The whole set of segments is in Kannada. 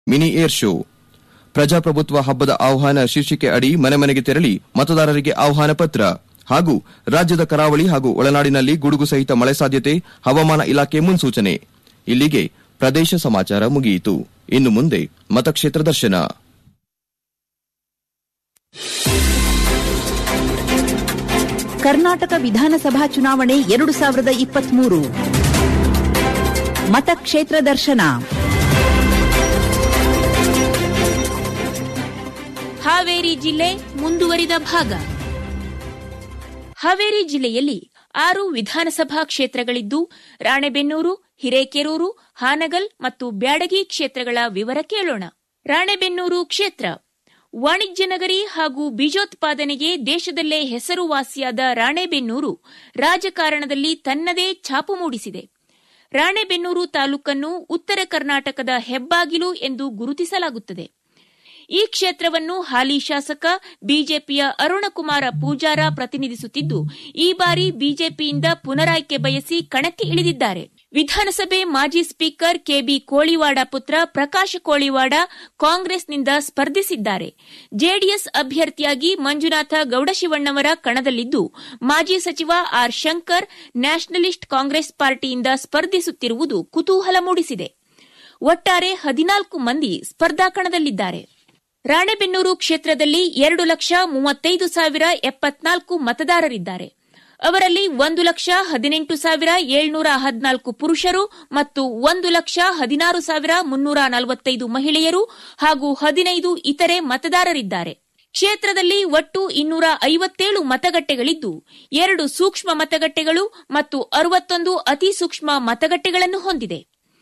ಮಿನಿ ಏರ್ ಶೋ ಪ್ರಜಾಪ್ರಭುತ್ವ ಹಬ್ಬದ ಆಹ್ವಾನ ಶೀರ್ಷಿಕೆ ಅಡಿ ಮನೆ ಮನೆಗೆ ತೆರಳಿ ಮತದಾರರಿಗೆ ಆಹ್ವಾನ ಪತ್ರ ಹಾಗೂ ರಾಜ್ಯದ ಕರಾವಳಿ ಹಾಗೂ ಒಳನಾಡಿನಲ್ಲಿ ಗುಡುಗು ಸಹಿತ ಮಳೆ ಸಾಧ್ಯತೆ ಹವಾಮಾನ ಇಲಾಖೆ ಮುನ್ಸೂಚನೆ ಇಲ್ಲಿಗೆ ಪ್ರದೇಶ ಸಮಾಚಾರ ಮುಗಿಯಿತು ಇನ್ನು ಮುಂದೆ ಮತಕ್ಷೇತ್ರ ದರ್ಶನ ಕರ್ನಾಟಕ ವಿಧಾನಸಭಾ ಚುನಾವಣೆ ಎರಡು ಸಾವಿರದ ಇಪ್ಪತ್ಮೂರು ಮತಕ್ಷೇತ್ರ ದರ್ಶನ ಹಾವೇರಿ ಜಿಲ್ಲೆ ಮುಂದುವರಿದ ಭಾಗ ಹಾವೇರಿ ಜಿಲ್ಲೆಯಲ್ಲಿ ಆರು ವಿಧಾನಸಭಾ ಕ್ಷೇತ್ರಗಳಿದ್ದು ರಾಣೆಬೆನ್ನೂರು ಹಿರೇಕೆರೂರು ಹಾನಗಲ್ ಮತ್ತು ಬ್ಯಾಡಗಿ ಕ್ಷೇತ್ರಗಳ ವಿವರ ಕೇಳೋಣ ರಾಣೆಬೆನ್ನೂರು ಕ್ಷೇತ್ರ ವಾಣಿಜ್ಯ ನಗರಿ ಹಾಗೂ ಬೀಜೋತ್ಪಾದನೆಗೆ ದೇಶದಲ್ಲೇ ಹೆಸರುವಾಸಿಯಾದ ರಾಣೆಬೆನ್ನೂರು ರಾಜಕಾರಣದಲ್ಲಿ ತನ್ನದೇ ಛಾಪು ಮೂಡಿಸಿದೆ ರಾಣೆಬೆನ್ನೂರು ತಾಲೂಕನ್ನು ಉತ್ತರ ಕರ್ನಾಟಕದ ಹೆಬ್ಬಾಗಿಲು ಎಂದು ಗುರುತಿಸಲಾಗುತ್ತದೆ ಈ ಕ್ಷೇತ್ರವನ್ನು ಹಾಲಿ ಶಾಸಕ ಬಿಜೆಪಿಯ ಅರುಣಕುಮಾರ ಪೂಜಾರ ಪ್ರತಿನಿಧಿಸುತ್ತಿದ್ದು ಈ ಬಾರಿ ಬಿಜೆಪಿಯಿಂದ ಪುನರಾಯ್ಕೆ ಬಯಸಿ ಕಣಕ್ಕೆ ಇಳಿದಿದ್ದಾರೆ ವಿಧಾನಸಭೆ ಮಾಜಿ ಸ್ಪೀಕರ್ ಕೆಬಿ ಕೋಳಿವಾಡ ಪುತ್ರ ಪ್ರಕಾಶ ಕೋಳಿವಾಡ ಕಾಂಗ್ರೆಸ್ನಿಂದ ಸ್ಪರ್ಧಿಸಿದ್ದಾರೆ ಜೆಡಿಎಸ್ ಅಭ್ಯರ್ಥಿಯಾಗಿ ಮಂಜುನಾಥ ಗೌಡಶಿವಣ್ಣವರ ಕಣದಲ್ಲಿದ್ದು ಮಾಜಿ ಸಚಿವ ಆರ್ ಶಂಕರ್ ನ್ಯಾಷನಲಿಸ್ಟ್ ಕಾಂಗ್ರೆಸ್ ಪಾರ್ಟಿಯಿಂದ ಸ್ಪರ್ಧಿಸುತ್ತಿರುವುದು ಕುತೂಹಲ ಮೂಡಿಸಿದೆ ಒಟ್ಟಾರೆ ಹದಿನಾಲ್ಕು ಮಂದಿ ಸ್ಪರ್ಧಾ ಕಣದಲ್ಲಿದ್ದಾರೆ ರಾಣೆಬೆನ್ನೂರು ಕ್ಷೇತ್ರದಲ್ಲಿ ಎರಡು ಲಕ್ಷ ಮೂವತ್ತೈದು ಸಾವಿರ ಎಪ್ಪತ್ನಾಲ್ಕು ಮತದಾರರಿದ್ದಾರೆ ಅವರಲ್ಲಿ ಒಂದು ಲಕ್ಷ ಹದಿನೆಂಟು ಸಾವಿರ ಏಳ್ನೂರ ಹದಿನಾಲ್ಕು ಪುರುಷರು ಮತ್ತು ಒಂದು ಲಕ್ಷ ಹದಿನಾರು ಸಾವಿರ ಮುನ್ನೂರ ನಲವತ್ತೈದು ಮಹಿಳೆಯರು ಹಾಗೂ ಹದಿನೈದು ಇತರೆ ಮತದಾರರಿದ್ದಾರೆ ಕ್ಷೇತ್ರದಲ್ಲಿ ಒಟ್ಟು ಇನ್ನೂರ ಐವತ್ತೇಳು ಮತಗಟ್ಟೆಗಳಿದ್ದು ಎರಡು ಸೂಕ್ಷ್ಮ ಮತಗಟ್ಟೆಗಳು ಮತ್ತು ಅರವತ್ತೊಂದು ಅತಿ ಸೂಕ್ಷ್ಮ ಮತಗಟ್ಟೆಗಳನ್ನು ಹೊಂದಿದೆ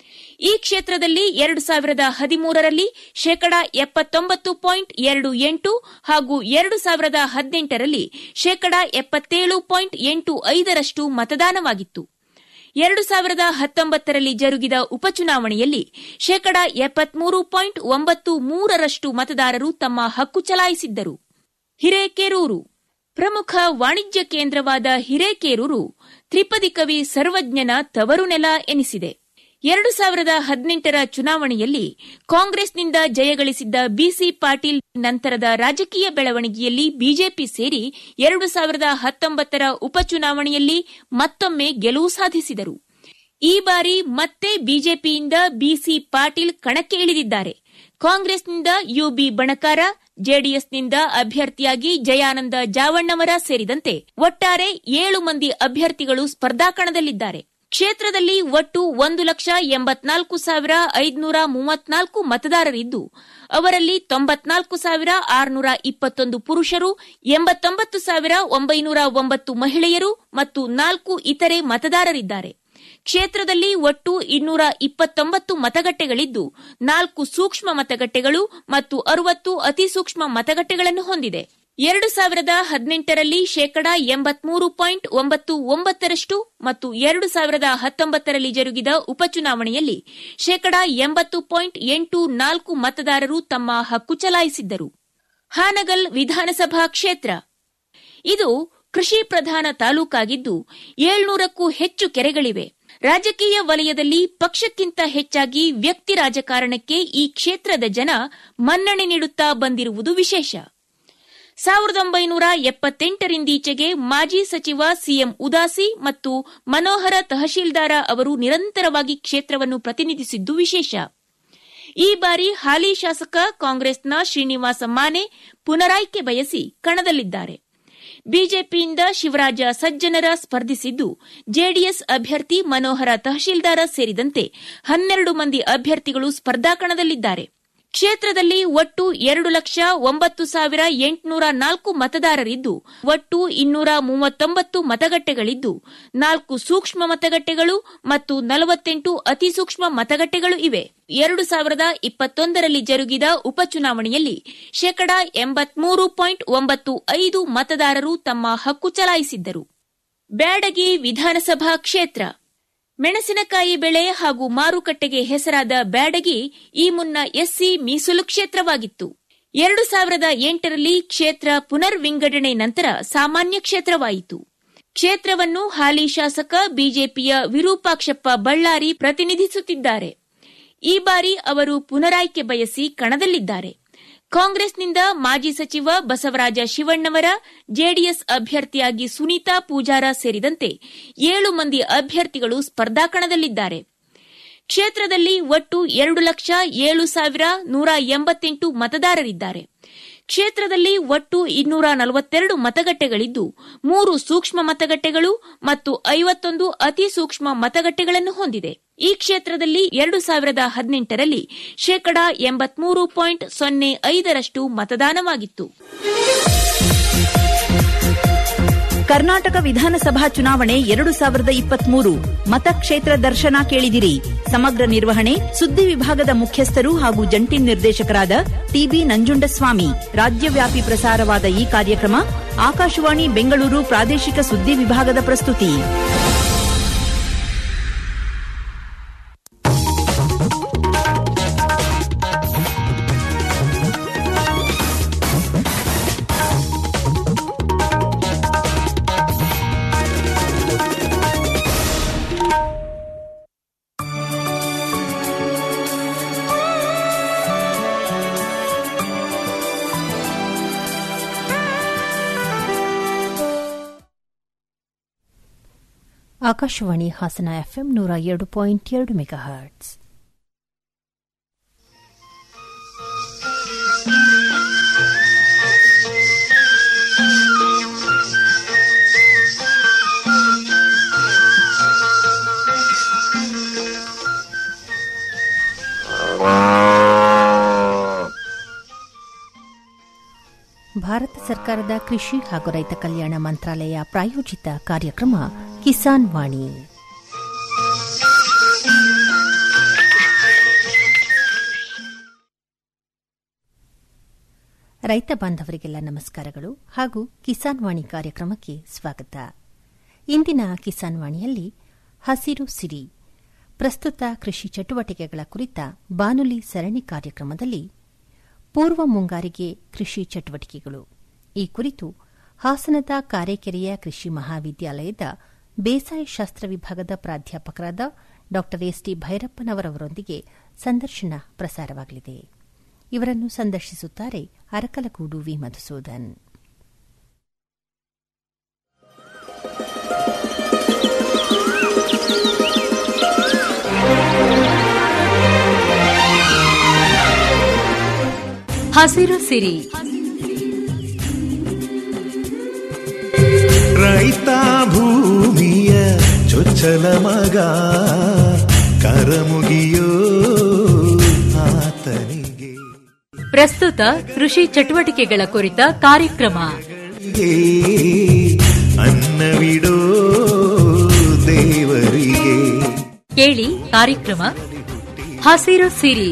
ಈ ಕ್ಷೇತ್ರದಲ್ಲಿ ಎರಡು ಸಾವಿರದ ಹದಿಮೂರರಲ್ಲಿ ಶೇಕಡ ಎಪ್ಪತ್ತೊಂಬತ್ತು ಪಾಯಿಂಟ್ ಎರಡು ಎಂಟು ಹಾಗೂ ಎರಡು ಸಾವಿರದ ಹದಿನೆಂಟರಲ್ಲಿ ಶೇಕಡ ಎಪ್ಪತ್ತೇಳು ಪಾಯಿಂಟ್ ಎಂಟು ಐದರಷ್ಟು ಮತದಾನವಾಗಿತ್ತು ಎರಡು ಸಾವಿರದ ಹತ್ತೊಂಬತ್ತರಲ್ಲಿ ಜರುಗಿದ ಉಪಚುನಾವಣೆಯಲ್ಲಿ ಶೇಕಡ ಎಪ್ಪತ್ಮೂರು ಪಾಯಿಂಟ್ ಒಂಬತ್ತು ಮೂರರಷ್ಟು ಮತದಾರರು ತಮ್ಮ ಹಕ್ಕು ಚಲಾಯಿಸಿದ್ದರು ಹಿರೇಕೆರೂರು ಪ್ರಮುಖ ವಾಣಿಜ್ಯ ಕೇಂದ್ರವಾದ ಹಿರೇಕೆರೂರು ತ್ರಿಪದಿ ಕವಿ ಸರ್ವಜ್ಞನ ತವರು ನೆಲ ಎನಿಸಿದೆ ಎರಡು ಸಾವಿರದ ಹದಿನೆಂಟರ ಚುನಾವಣೆಯಲ್ಲಿ ಕಾಂಗ್ರೆಸ್ನಿಂದ ಜಯಗಳಿಸಿದ್ದ ಬಿಸಿ ಪಾಟೀಲ್ ನಂತರದ ರಾಜಕೀಯ ಬೆಳವಣಿಗೆಯಲ್ಲಿ ಬಿಜೆಪಿ ಸೇರಿ ಎರಡು ಸಾವಿರದ ಹತ್ತೊಂಬತ್ತರ ಉಪಚುನಾವಣೆಯಲ್ಲಿ ಮತ್ತೊಮ್ಮೆ ಗೆಲುವು ಸಾಧಿಸಿದರು ಈ ಬಾರಿ ಮತ್ತೆ ಬಿಜೆಪಿಯಿಂದ ಬಿಸಿ ಪಾಟೀಲ್ ಕಣಕ್ಕೆ ಇಳಿದಿದ್ದಾರೆ ಕಾಂಗ್ರೆಸ್ನಿಂದ ಯುಬಿ ಬಣಕಾರ ಜೆಡಿಎಸ್ನಿಂದ ಅಭ್ಯರ್ಥಿಯಾಗಿ ಜಯಾನಂದ ಜಾವಣ್ಣವರ ಸೇರಿದಂತೆ ಒಟ್ಟಾರೆ ಏಳು ಮಂದಿ ಅಭ್ಯರ್ಥಿಗಳು ಸ್ಪರ್ಧಾಕಣದಲ್ಲಿದ್ದಾರೆ ಕ್ಷೇತ್ರದಲ್ಲಿ ಒಟ್ಟು ಒಂದು ಲಕ್ಷ ಎಂಬತ್ನಾಲ್ಕು ಸಾವಿರ ಐದುನೂರ ಮೂವತ್ನಾಲ್ಕು ಮತದಾರರಿದ್ದು ಅವರಲ್ಲಿ ತೊಂಬತ್ನಾಲ್ಕು ಸಾವಿರ ಆರುನೂರ ಇಪ್ಪತ್ತೊಂದು ಪುರುಷರು ಎಂಬತ್ತೊಂಬತ್ತು ಸಾವಿರ ಒಂಬೈನೂರ ಒಂಬತ್ತು ಮಹಿಳೆಯರು ಮತ್ತು ನಾಲ್ಕು ಇತರೆ ಮತದಾರರಿದ್ದಾರೆ ಕ್ಷೇತ್ರದಲ್ಲಿ ಒಟ್ಟು ಇನ್ನೂರ ಇಪ್ಪತ್ತೊಂಬತ್ತು ಮತಗಟ್ಟೆಗಳಿದ್ದು ನಾಲ್ಕು ಸೂಕ್ಷ್ಮ ಮತಗಟ್ಟೆಗಳು ಮತ್ತು ಅರವತ್ತು ಅತಿ ಸೂಕ್ಷ್ಮ ಮತಗಟ್ಟೆಗಳನ್ನು ಹೊಂದಿದೆ ಎರಡು ಸಾವಿರದ ಹದಿನೆಂಟರಲ್ಲಿ ಶೇಕಡ ಎಂಬತ್ಮೂರು ಪಾಯಿಂಟ್ ಒಂಬತ್ತು ಒಂಬತ್ತರಷ್ಟು ಮತ್ತು ಎರಡು ಸಾವಿರದ ಹತ್ತೊಂಬತ್ತರಲ್ಲಿ ಜರುಗಿದ ಉಪಚುನಾವಣೆಯಲ್ಲಿ ಶೇಕಡ ಎಂಬತ್ತು ಪಾಯಿಂಟ್ ಎಂಟು ನಾಲ್ಕು ಮತದಾರರು ತಮ್ಮ ಹಕ್ಕು ಚಲಾಯಿಸಿದ್ದರು ಹಾನಗಲ್ ವಿಧಾನಸಭಾ ಕ್ಷೇತ್ರ ಇದು ಕೃಷಿ ಪ್ರಧಾನ ತಾಲೂಕಾಗಿದ್ದು ಏಳ್ನೂರಕ್ಕೂ ಹೆಚ್ಚು ಕೆರೆಗಳಿವೆ ರಾಜಕೀಯ ವಲಯದಲ್ಲಿ ಪಕ್ಷಕ್ಕಿಂತ ಹೆಚ್ಚಾಗಿ ವ್ಯಕ್ತಿ ರಾಜಕಾರಣಕ್ಕೆ ಈ ಕ್ಷೇತ್ರದ ಜನ ಮನ್ನಣೆ ನೀಡುತ್ತಾ ಬಂದಿರುವುದು ವಿಶೇಷ ಸಾವಿರದ ಒಂಬೈನೂರ ಎಪ್ಪತ್ತೆಂಟರಿಂದೀಚೆಗೆ ಮಾಜಿ ಸಚಿವ ಸಿಎಂ ಉದಾಸಿ ಮತ್ತು ಮನೋಹರ ತಹಶೀಲ್ದಾರ ಅವರು ನಿರಂತರವಾಗಿ ಕ್ಷೇತ್ರವನ್ನು ಪ್ರತಿನಿಧಿಸಿದ್ದು ವಿಶೇಷ ಈ ಬಾರಿ ಹಾಲಿ ಶಾಸಕ ಕಾಂಗ್ರೆಸ್ನ ಶ್ರೀನಿವಾಸ ಮಾನೆ ಪುನರಾಯ್ಕೆ ಬಯಸಿ ಕಣದಲ್ಲಿದ್ದಾರೆ ಬಿಜೆಪಿಯಿಂದ ಶಿವರಾಜ ಸಜ್ಜನರ ಸ್ಪರ್ಧಿಸಿದ್ದು ಜೆಡಿಎಸ್ ಅಭ್ಯರ್ಥಿ ಮನೋಹರ ತಹಶೀಲ್ದಾರ ಸೇರಿದಂತೆ ಹನ್ನೆರಡು ಮಂದಿ ಅಭ್ಯರ್ಥಿಗಳು ಸ್ಪರ್ಧಾಕಣದಲ್ಲಿದ್ದಾರೆ ಕ್ಷೇತ್ರದಲ್ಲಿ ಒಟ್ಟು ಎರಡು ಲಕ್ಷ ಒಂಬತ್ತು ಸಾವಿರ ಎಂಟುನೂರ ನಾಲ್ಕು ಮತದಾರರಿದ್ದು ಒಟ್ಟು ಇನ್ನೂರ ಮೂವತ್ತೊಂಬತ್ತು ಮತಗಟ್ಟೆಗಳಿದ್ದು ನಾಲ್ಕು ಸೂಕ್ಷ್ಮ ಮತಗಟ್ಟೆಗಳು ಮತ್ತು ನಲವತ್ತೆಂಟು ಅತಿ ಸೂಕ್ಷ್ಮ ಮತಗಟ್ಟೆಗಳು ಇವೆ ಎರಡು ಸಾವಿರದ ಇಪ್ಪತ್ತೊಂದರಲ್ಲಿ ಜರುಗಿದ ಉಪಚುನಾವಣೆಯಲ್ಲಿ ಶೇಕಡ ಎಂಬತ್ಮೂರು ಪಾಯಿಂಟ್ ಒಂಬತ್ತು ಐದು ಮತದಾರರು ತಮ್ಮ ಹಕ್ಕು ಚಲಾಯಿಸಿದ್ದರು ಬ್ಯಾಡಗಿ ವಿಧಾನಸಭಾ ಕ್ಷೇತ್ರ ಮೆಣಸಿನಕಾಯಿ ಬೆಳೆ ಹಾಗೂ ಮಾರುಕಟ್ಟೆಗೆ ಹೆಸರಾದ ಬ್ಯಾಡಗಿ ಈ ಮುನ್ನ ಎಸ್ಸಿ ಮೀಸಲು ಕ್ಷೇತ್ರವಾಗಿತ್ತು ಎರಡು ಸಾವಿರದ ಎಂಟರಲ್ಲಿ ಕ್ಷೇತ್ರ ಪುನರ್ ವಿಂಗಡಣೆ ನಂತರ ಸಾಮಾನ್ಯ ಕ್ಷೇತ್ರವಾಯಿತು ಕ್ಷೇತ್ರವನ್ನು ಹಾಲಿ ಶಾಸಕ ಬಿಜೆಪಿಯ ವಿರೂಪಾಕ್ಷಪ್ಪ ಬಳ್ಳಾರಿ ಪ್ರತಿನಿಧಿಸುತ್ತಿದ್ದಾರೆ ಈ ಬಾರಿ ಅವರು ಪುನರಾಯ್ಕೆ ಬಯಸಿ ಕಣದಲ್ಲಿದ್ದಾರೆ ಕಾಂಗ್ರೆಸ್ನಿಂದ ಮಾಜಿ ಸಚಿವ ಬಸವರಾಜ ಶಿವಣ್ಣವರ ಜೆಡಿಎಸ್ ಅಭ್ಯರ್ಥಿಯಾಗಿ ಸುನೀತಾ ಪೂಜಾರ ಸೇರಿದಂತೆ ಏಳು ಮಂದಿ ಅಭ್ಯರ್ಥಿಗಳು ಸ್ಪರ್ಧಾಕಣದಲ್ಲಿದ್ದಾರೆ ಕ್ಷೇತ್ರದಲ್ಲಿ ಒಟ್ಟು ಎರಡು ಲಕ್ಷ ಏಳು ಸಾವಿರ ನೂರ ಎಂಬತ್ತೆಂಟು ಮತದಾರರಿದ್ದಾರೆ ಕ್ಷೇತ್ರದಲ್ಲಿ ಒಟ್ಟು ಇನ್ನೂರ ನಲವತ್ತೆರಡು ಮತಗಟ್ಟೆಗಳಿದ್ದು ಮೂರು ಸೂಕ್ಷ್ಮ ಮತಗಟ್ಟೆಗಳು ಮತ್ತು ಐವತ್ತೊಂದು ಅತಿ ಸೂಕ್ಷ್ಮ ಮತಗಟ್ಟೆಗಳನ್ನು ಹೊಂದಿದೆ ಈ ಕ್ಷೇತ್ರದಲ್ಲಿ ಎರಡು ಸಾವಿರದ ಹದಿನೆಂಟರಲ್ಲಿ ಶೇಕಡಾ ಎಂಬತ್ಮೂರು ಪಾಯಿಂಟ್ ಸೊನ್ನೆ ಐದರಷ್ಟು ಮತದಾನವಾಗಿತ್ತು ಕರ್ನಾಟಕ ವಿಧಾನಸಭಾ ಚುನಾವಣೆ ಎರಡು ಸಾವಿರದ ಇಪ್ಪತ್ಮೂರು ಮತಕ್ಷೇತ್ರ ದರ್ಶನ ಕೇಳಿದಿರಿ ಸಮಗ್ರ ನಿರ್ವಹಣೆ ಸುದ್ದಿ ವಿಭಾಗದ ಮುಖ್ಯಸ್ಥರು ಹಾಗೂ ಜಂಟಿ ನಿರ್ದೇಶಕರಾದ ಟಿಬಿ ನಂಜುಂಡಸ್ವಾಮಿ ರಾಜ್ಯವ್ಯಾಪಿ ಪ್ರಸಾರವಾದ ಈ ಕಾರ್ಯಕ್ರಮ ಆಕಾಶವಾಣಿ ಬೆಂಗಳೂರು ಪ್ರಾದೇಶಿಕ ಸುದ್ದಿ ವಿಭಾಗದ ಪ್ರಸ್ತುತಿ ಆಕಾಶವಾಣಿ ಹಾಸನ ಎಫ್ಎಂ ನೂರ ಎರಡು ಪಾಯಿಂಟ್ ಎರಡು ಮೆಗಾ ಹರ್ಟ್ಸ್ ಭಾರತ ಸರ್ಕಾರದ ಕೃಷಿ ಹಾಗೂ ರೈತ ಕಲ್ಯಾಣ ಮಂತ್ರಾಲಯ ಪ್ರಾಯೋಜಿತ ಕಾರ್ಯಕ್ರಮ ಕಿಸಾನ್ ವಾಣಿ ರೈತ ಬಾಂಧವರಿಗೆಲ್ಲ ನಮಸ್ಕಾರಗಳು ಹಾಗೂ ಕಿಸಾನ್ ವಾಣಿ ಕಾರ್ಯಕ್ರಮಕ್ಕೆ ಸ್ವಾಗತ ಇಂದಿನ ಕಿಸಾನ್ ವಾಣಿಯಲ್ಲಿ ಹಸಿರು ಸಿರಿ ಪ್ರಸ್ತುತ ಕೃಷಿ ಚಟುವಟಿಕೆಗಳ ಕುರಿತ ಬಾನುಲಿ ಸರಣಿ ಕಾರ್ಯಕ್ರಮದಲ್ಲಿ ಪೂರ್ವ ಮುಂಗಾರಿಗೆ ಕೃಷಿ ಚಟುವಟಿಕೆಗಳು ಈ ಕುರಿತು ಹಾಸನದ ಕಾರೇಕೆರೆಯ ಕೃಷಿ ಮಹಾವಿದ್ಯಾಲಯದ ಬೇಸಾಯ ಶಾಸ್ತ್ರ ವಿಭಾಗದ ಪ್ರಾಧ್ಯಾಪಕರಾದ ಡಾ ಎಸ್ಟಿ ಭೈರಪ್ಪನವರವರೊಂದಿಗೆ ಸಂದರ್ಶನ ಪ್ರಸಾರವಾಗಲಿದೆ ಇವರನ್ನು ಸಂದರ್ಶಿಸುತ್ತಾರೆ ಅರಕಲಗೂಡು ವಿ ಮಧುಸೂದನ್ ಹಸಿರು ಸಿರಿ ರೈತ ಭೂಮಿಯ ಚೊಚ್ಚಲ ಮಗ ಕರಮುಗಿಯೋ ಆತನಿಗೆ ಪ್ರಸ್ತುತ ಕೃಷಿ ಚಟುವಟಿಕೆಗಳ ಕುರಿತ ಕಾರ್ಯಕ್ರಮ ಗೆ ಅನ್ನವಿಡೋ ದೇವರಿಗೆ ಕೇಳಿ ಕಾರ್ಯಕ್ರಮ ಹಸಿರು ಸಿರಿ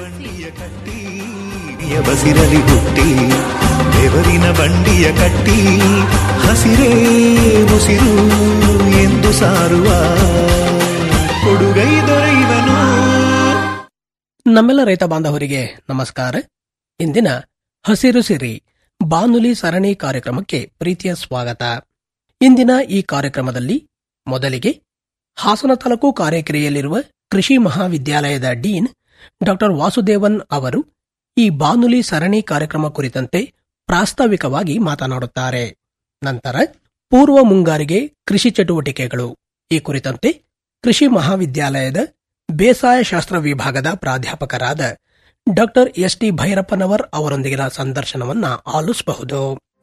ಹಿರಿಯ ಬಸಿರಲಿ ಹುಟ್ಟಿ ಬೆವರಿನ ಬಂಡಿಯ ಕಟ್ಟಿ ಹಸಿರೇ ಮುಸಿರು ಎಂದು ಸಾರುವ ಕೊಡುಗೈ ದೊರೆಯುವನು ನಮ್ಮೆಲ್ಲ ರೈತ ಬಾಂಧವರಿಗೆ ನಮಸ್ಕಾರ ಇಂದಿನ ಹಸಿರು ಸಿರಿ ಬಾನುಲಿ ಸರಣಿ ಕಾರ್ಯಕ್ರಮಕ್ಕೆ ಪ್ರೀತಿಯ ಸ್ವಾಗತ ಇಂದಿನ ಈ ಕಾರ್ಯಕ್ರಮದಲ್ಲಿ ಮೊದಲಿಗೆ ಹಾಸನ ತಾಲೂಕು ಕಾರೇಕೆರೆಯಲ್ಲಿರುವ ಕೃಷಿ ಮಹಾವಿದ್ಯಾಲಯದ ಡೀನ್ ಡಾಕ್ಟರ್ ವಾಸುದೇವನ್ ಅವರು ಈ ಬಾನುಲಿ ಸರಣಿ ಕಾರ್ಯಕ್ರಮ ಕುರಿತಂತೆ ಪ್ರಾಸ್ತಾವಿಕವಾಗಿ ಮಾತನಾಡುತ್ತಾರೆ ನಂತರ ಪೂರ್ವ ಮುಂಗಾರಿಗೆ ಕೃಷಿ ಚಟುವಟಿಕೆಗಳು ಈ ಕುರಿತಂತೆ ಕೃಷಿ ಮಹಾವಿದ್ಯಾಲಯದ ಬೇಸಾಯ ಶಾಸ್ತ್ರ ವಿಭಾಗದ ಪ್ರಾಧ್ಯಾಪಕರಾದ ಡಾಕ್ಟರ್ ಎಸ್ ಟಿ ಭೈರಪ್ಪನವರ್ ಅವರೊಂದಿಗಿನ ಸಂದರ್ಶನವನ್ನ ಆಲಿಸಬಹುದು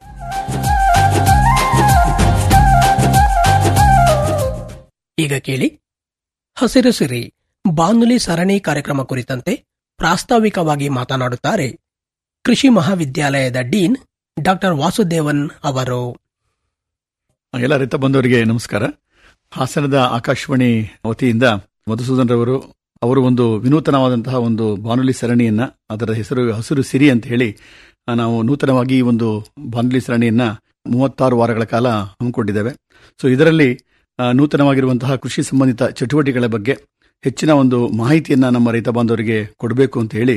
ಈಗ ಕೇಳಿ ಹಸಿರು ಸಿರಿ ಬಾನುಲಿ ಸರಣಿ ಕಾರ್ಯಕ್ರಮ ಕುರಿತಂತೆ ಪ್ರಾಸ್ತಾವಿಕವಾಗಿ ಮಾತನಾಡುತ್ತಾರೆ ಕೃಷಿ ಮಹಾವಿದ್ಯಾಲಯದ ಡೀನ್ ಡಾಕ್ಟರ್ ವಾಸುದೇವನ್ ಅವರು ಎಲ್ಲ ರೈತ ಬಂಧುವರಿಗೆ ನಮಸ್ಕಾರ ಹಾಸನದ ಆಕಾಶವಾಣಿ ವತಿಯಿಂದ ಮಧುಸೂದನ್ ರವರು ಅವರು ಒಂದು ವಿನೂತನವಾದಂತಹ ಒಂದು ಬಾನುಲಿ ಸರಣಿಯನ್ನ ಅದರ ಹೆಸರು ಹಸಿರು ಸಿರಿ ಅಂತ ಹೇಳಿ ಆ, ನಾವು ನೂತನವಾಗಿ ಈ ಒಂದು ಬಾನುಲಿ ಸರಣಿಯನ್ನ ಮೂವತ್ತಾರು ವಾರಗಳ ಕಾಲ ಹಮ್ಮಿಕೊಂಡಿದ್ದೇವೆ ಸೊ ಇದರಲ್ಲಿ ಆ, ನೂತನವಾಗಿರುವಂತಹ ಕೃಷಿ ಸಂಬಂಧಿತ ಚಟುವಟಿಕೆಗಳ ಬಗ್ಗೆ ಹೆಚ್ಚಿನ ಒಂದು ಮಾಹಿತಿಯನ್ನ ನಮ್ಮ ರೈತ ಬಾಂಧವರಿಗೆ ಕೊಡಬೇಕು ಅಂತ ಹೇಳಿ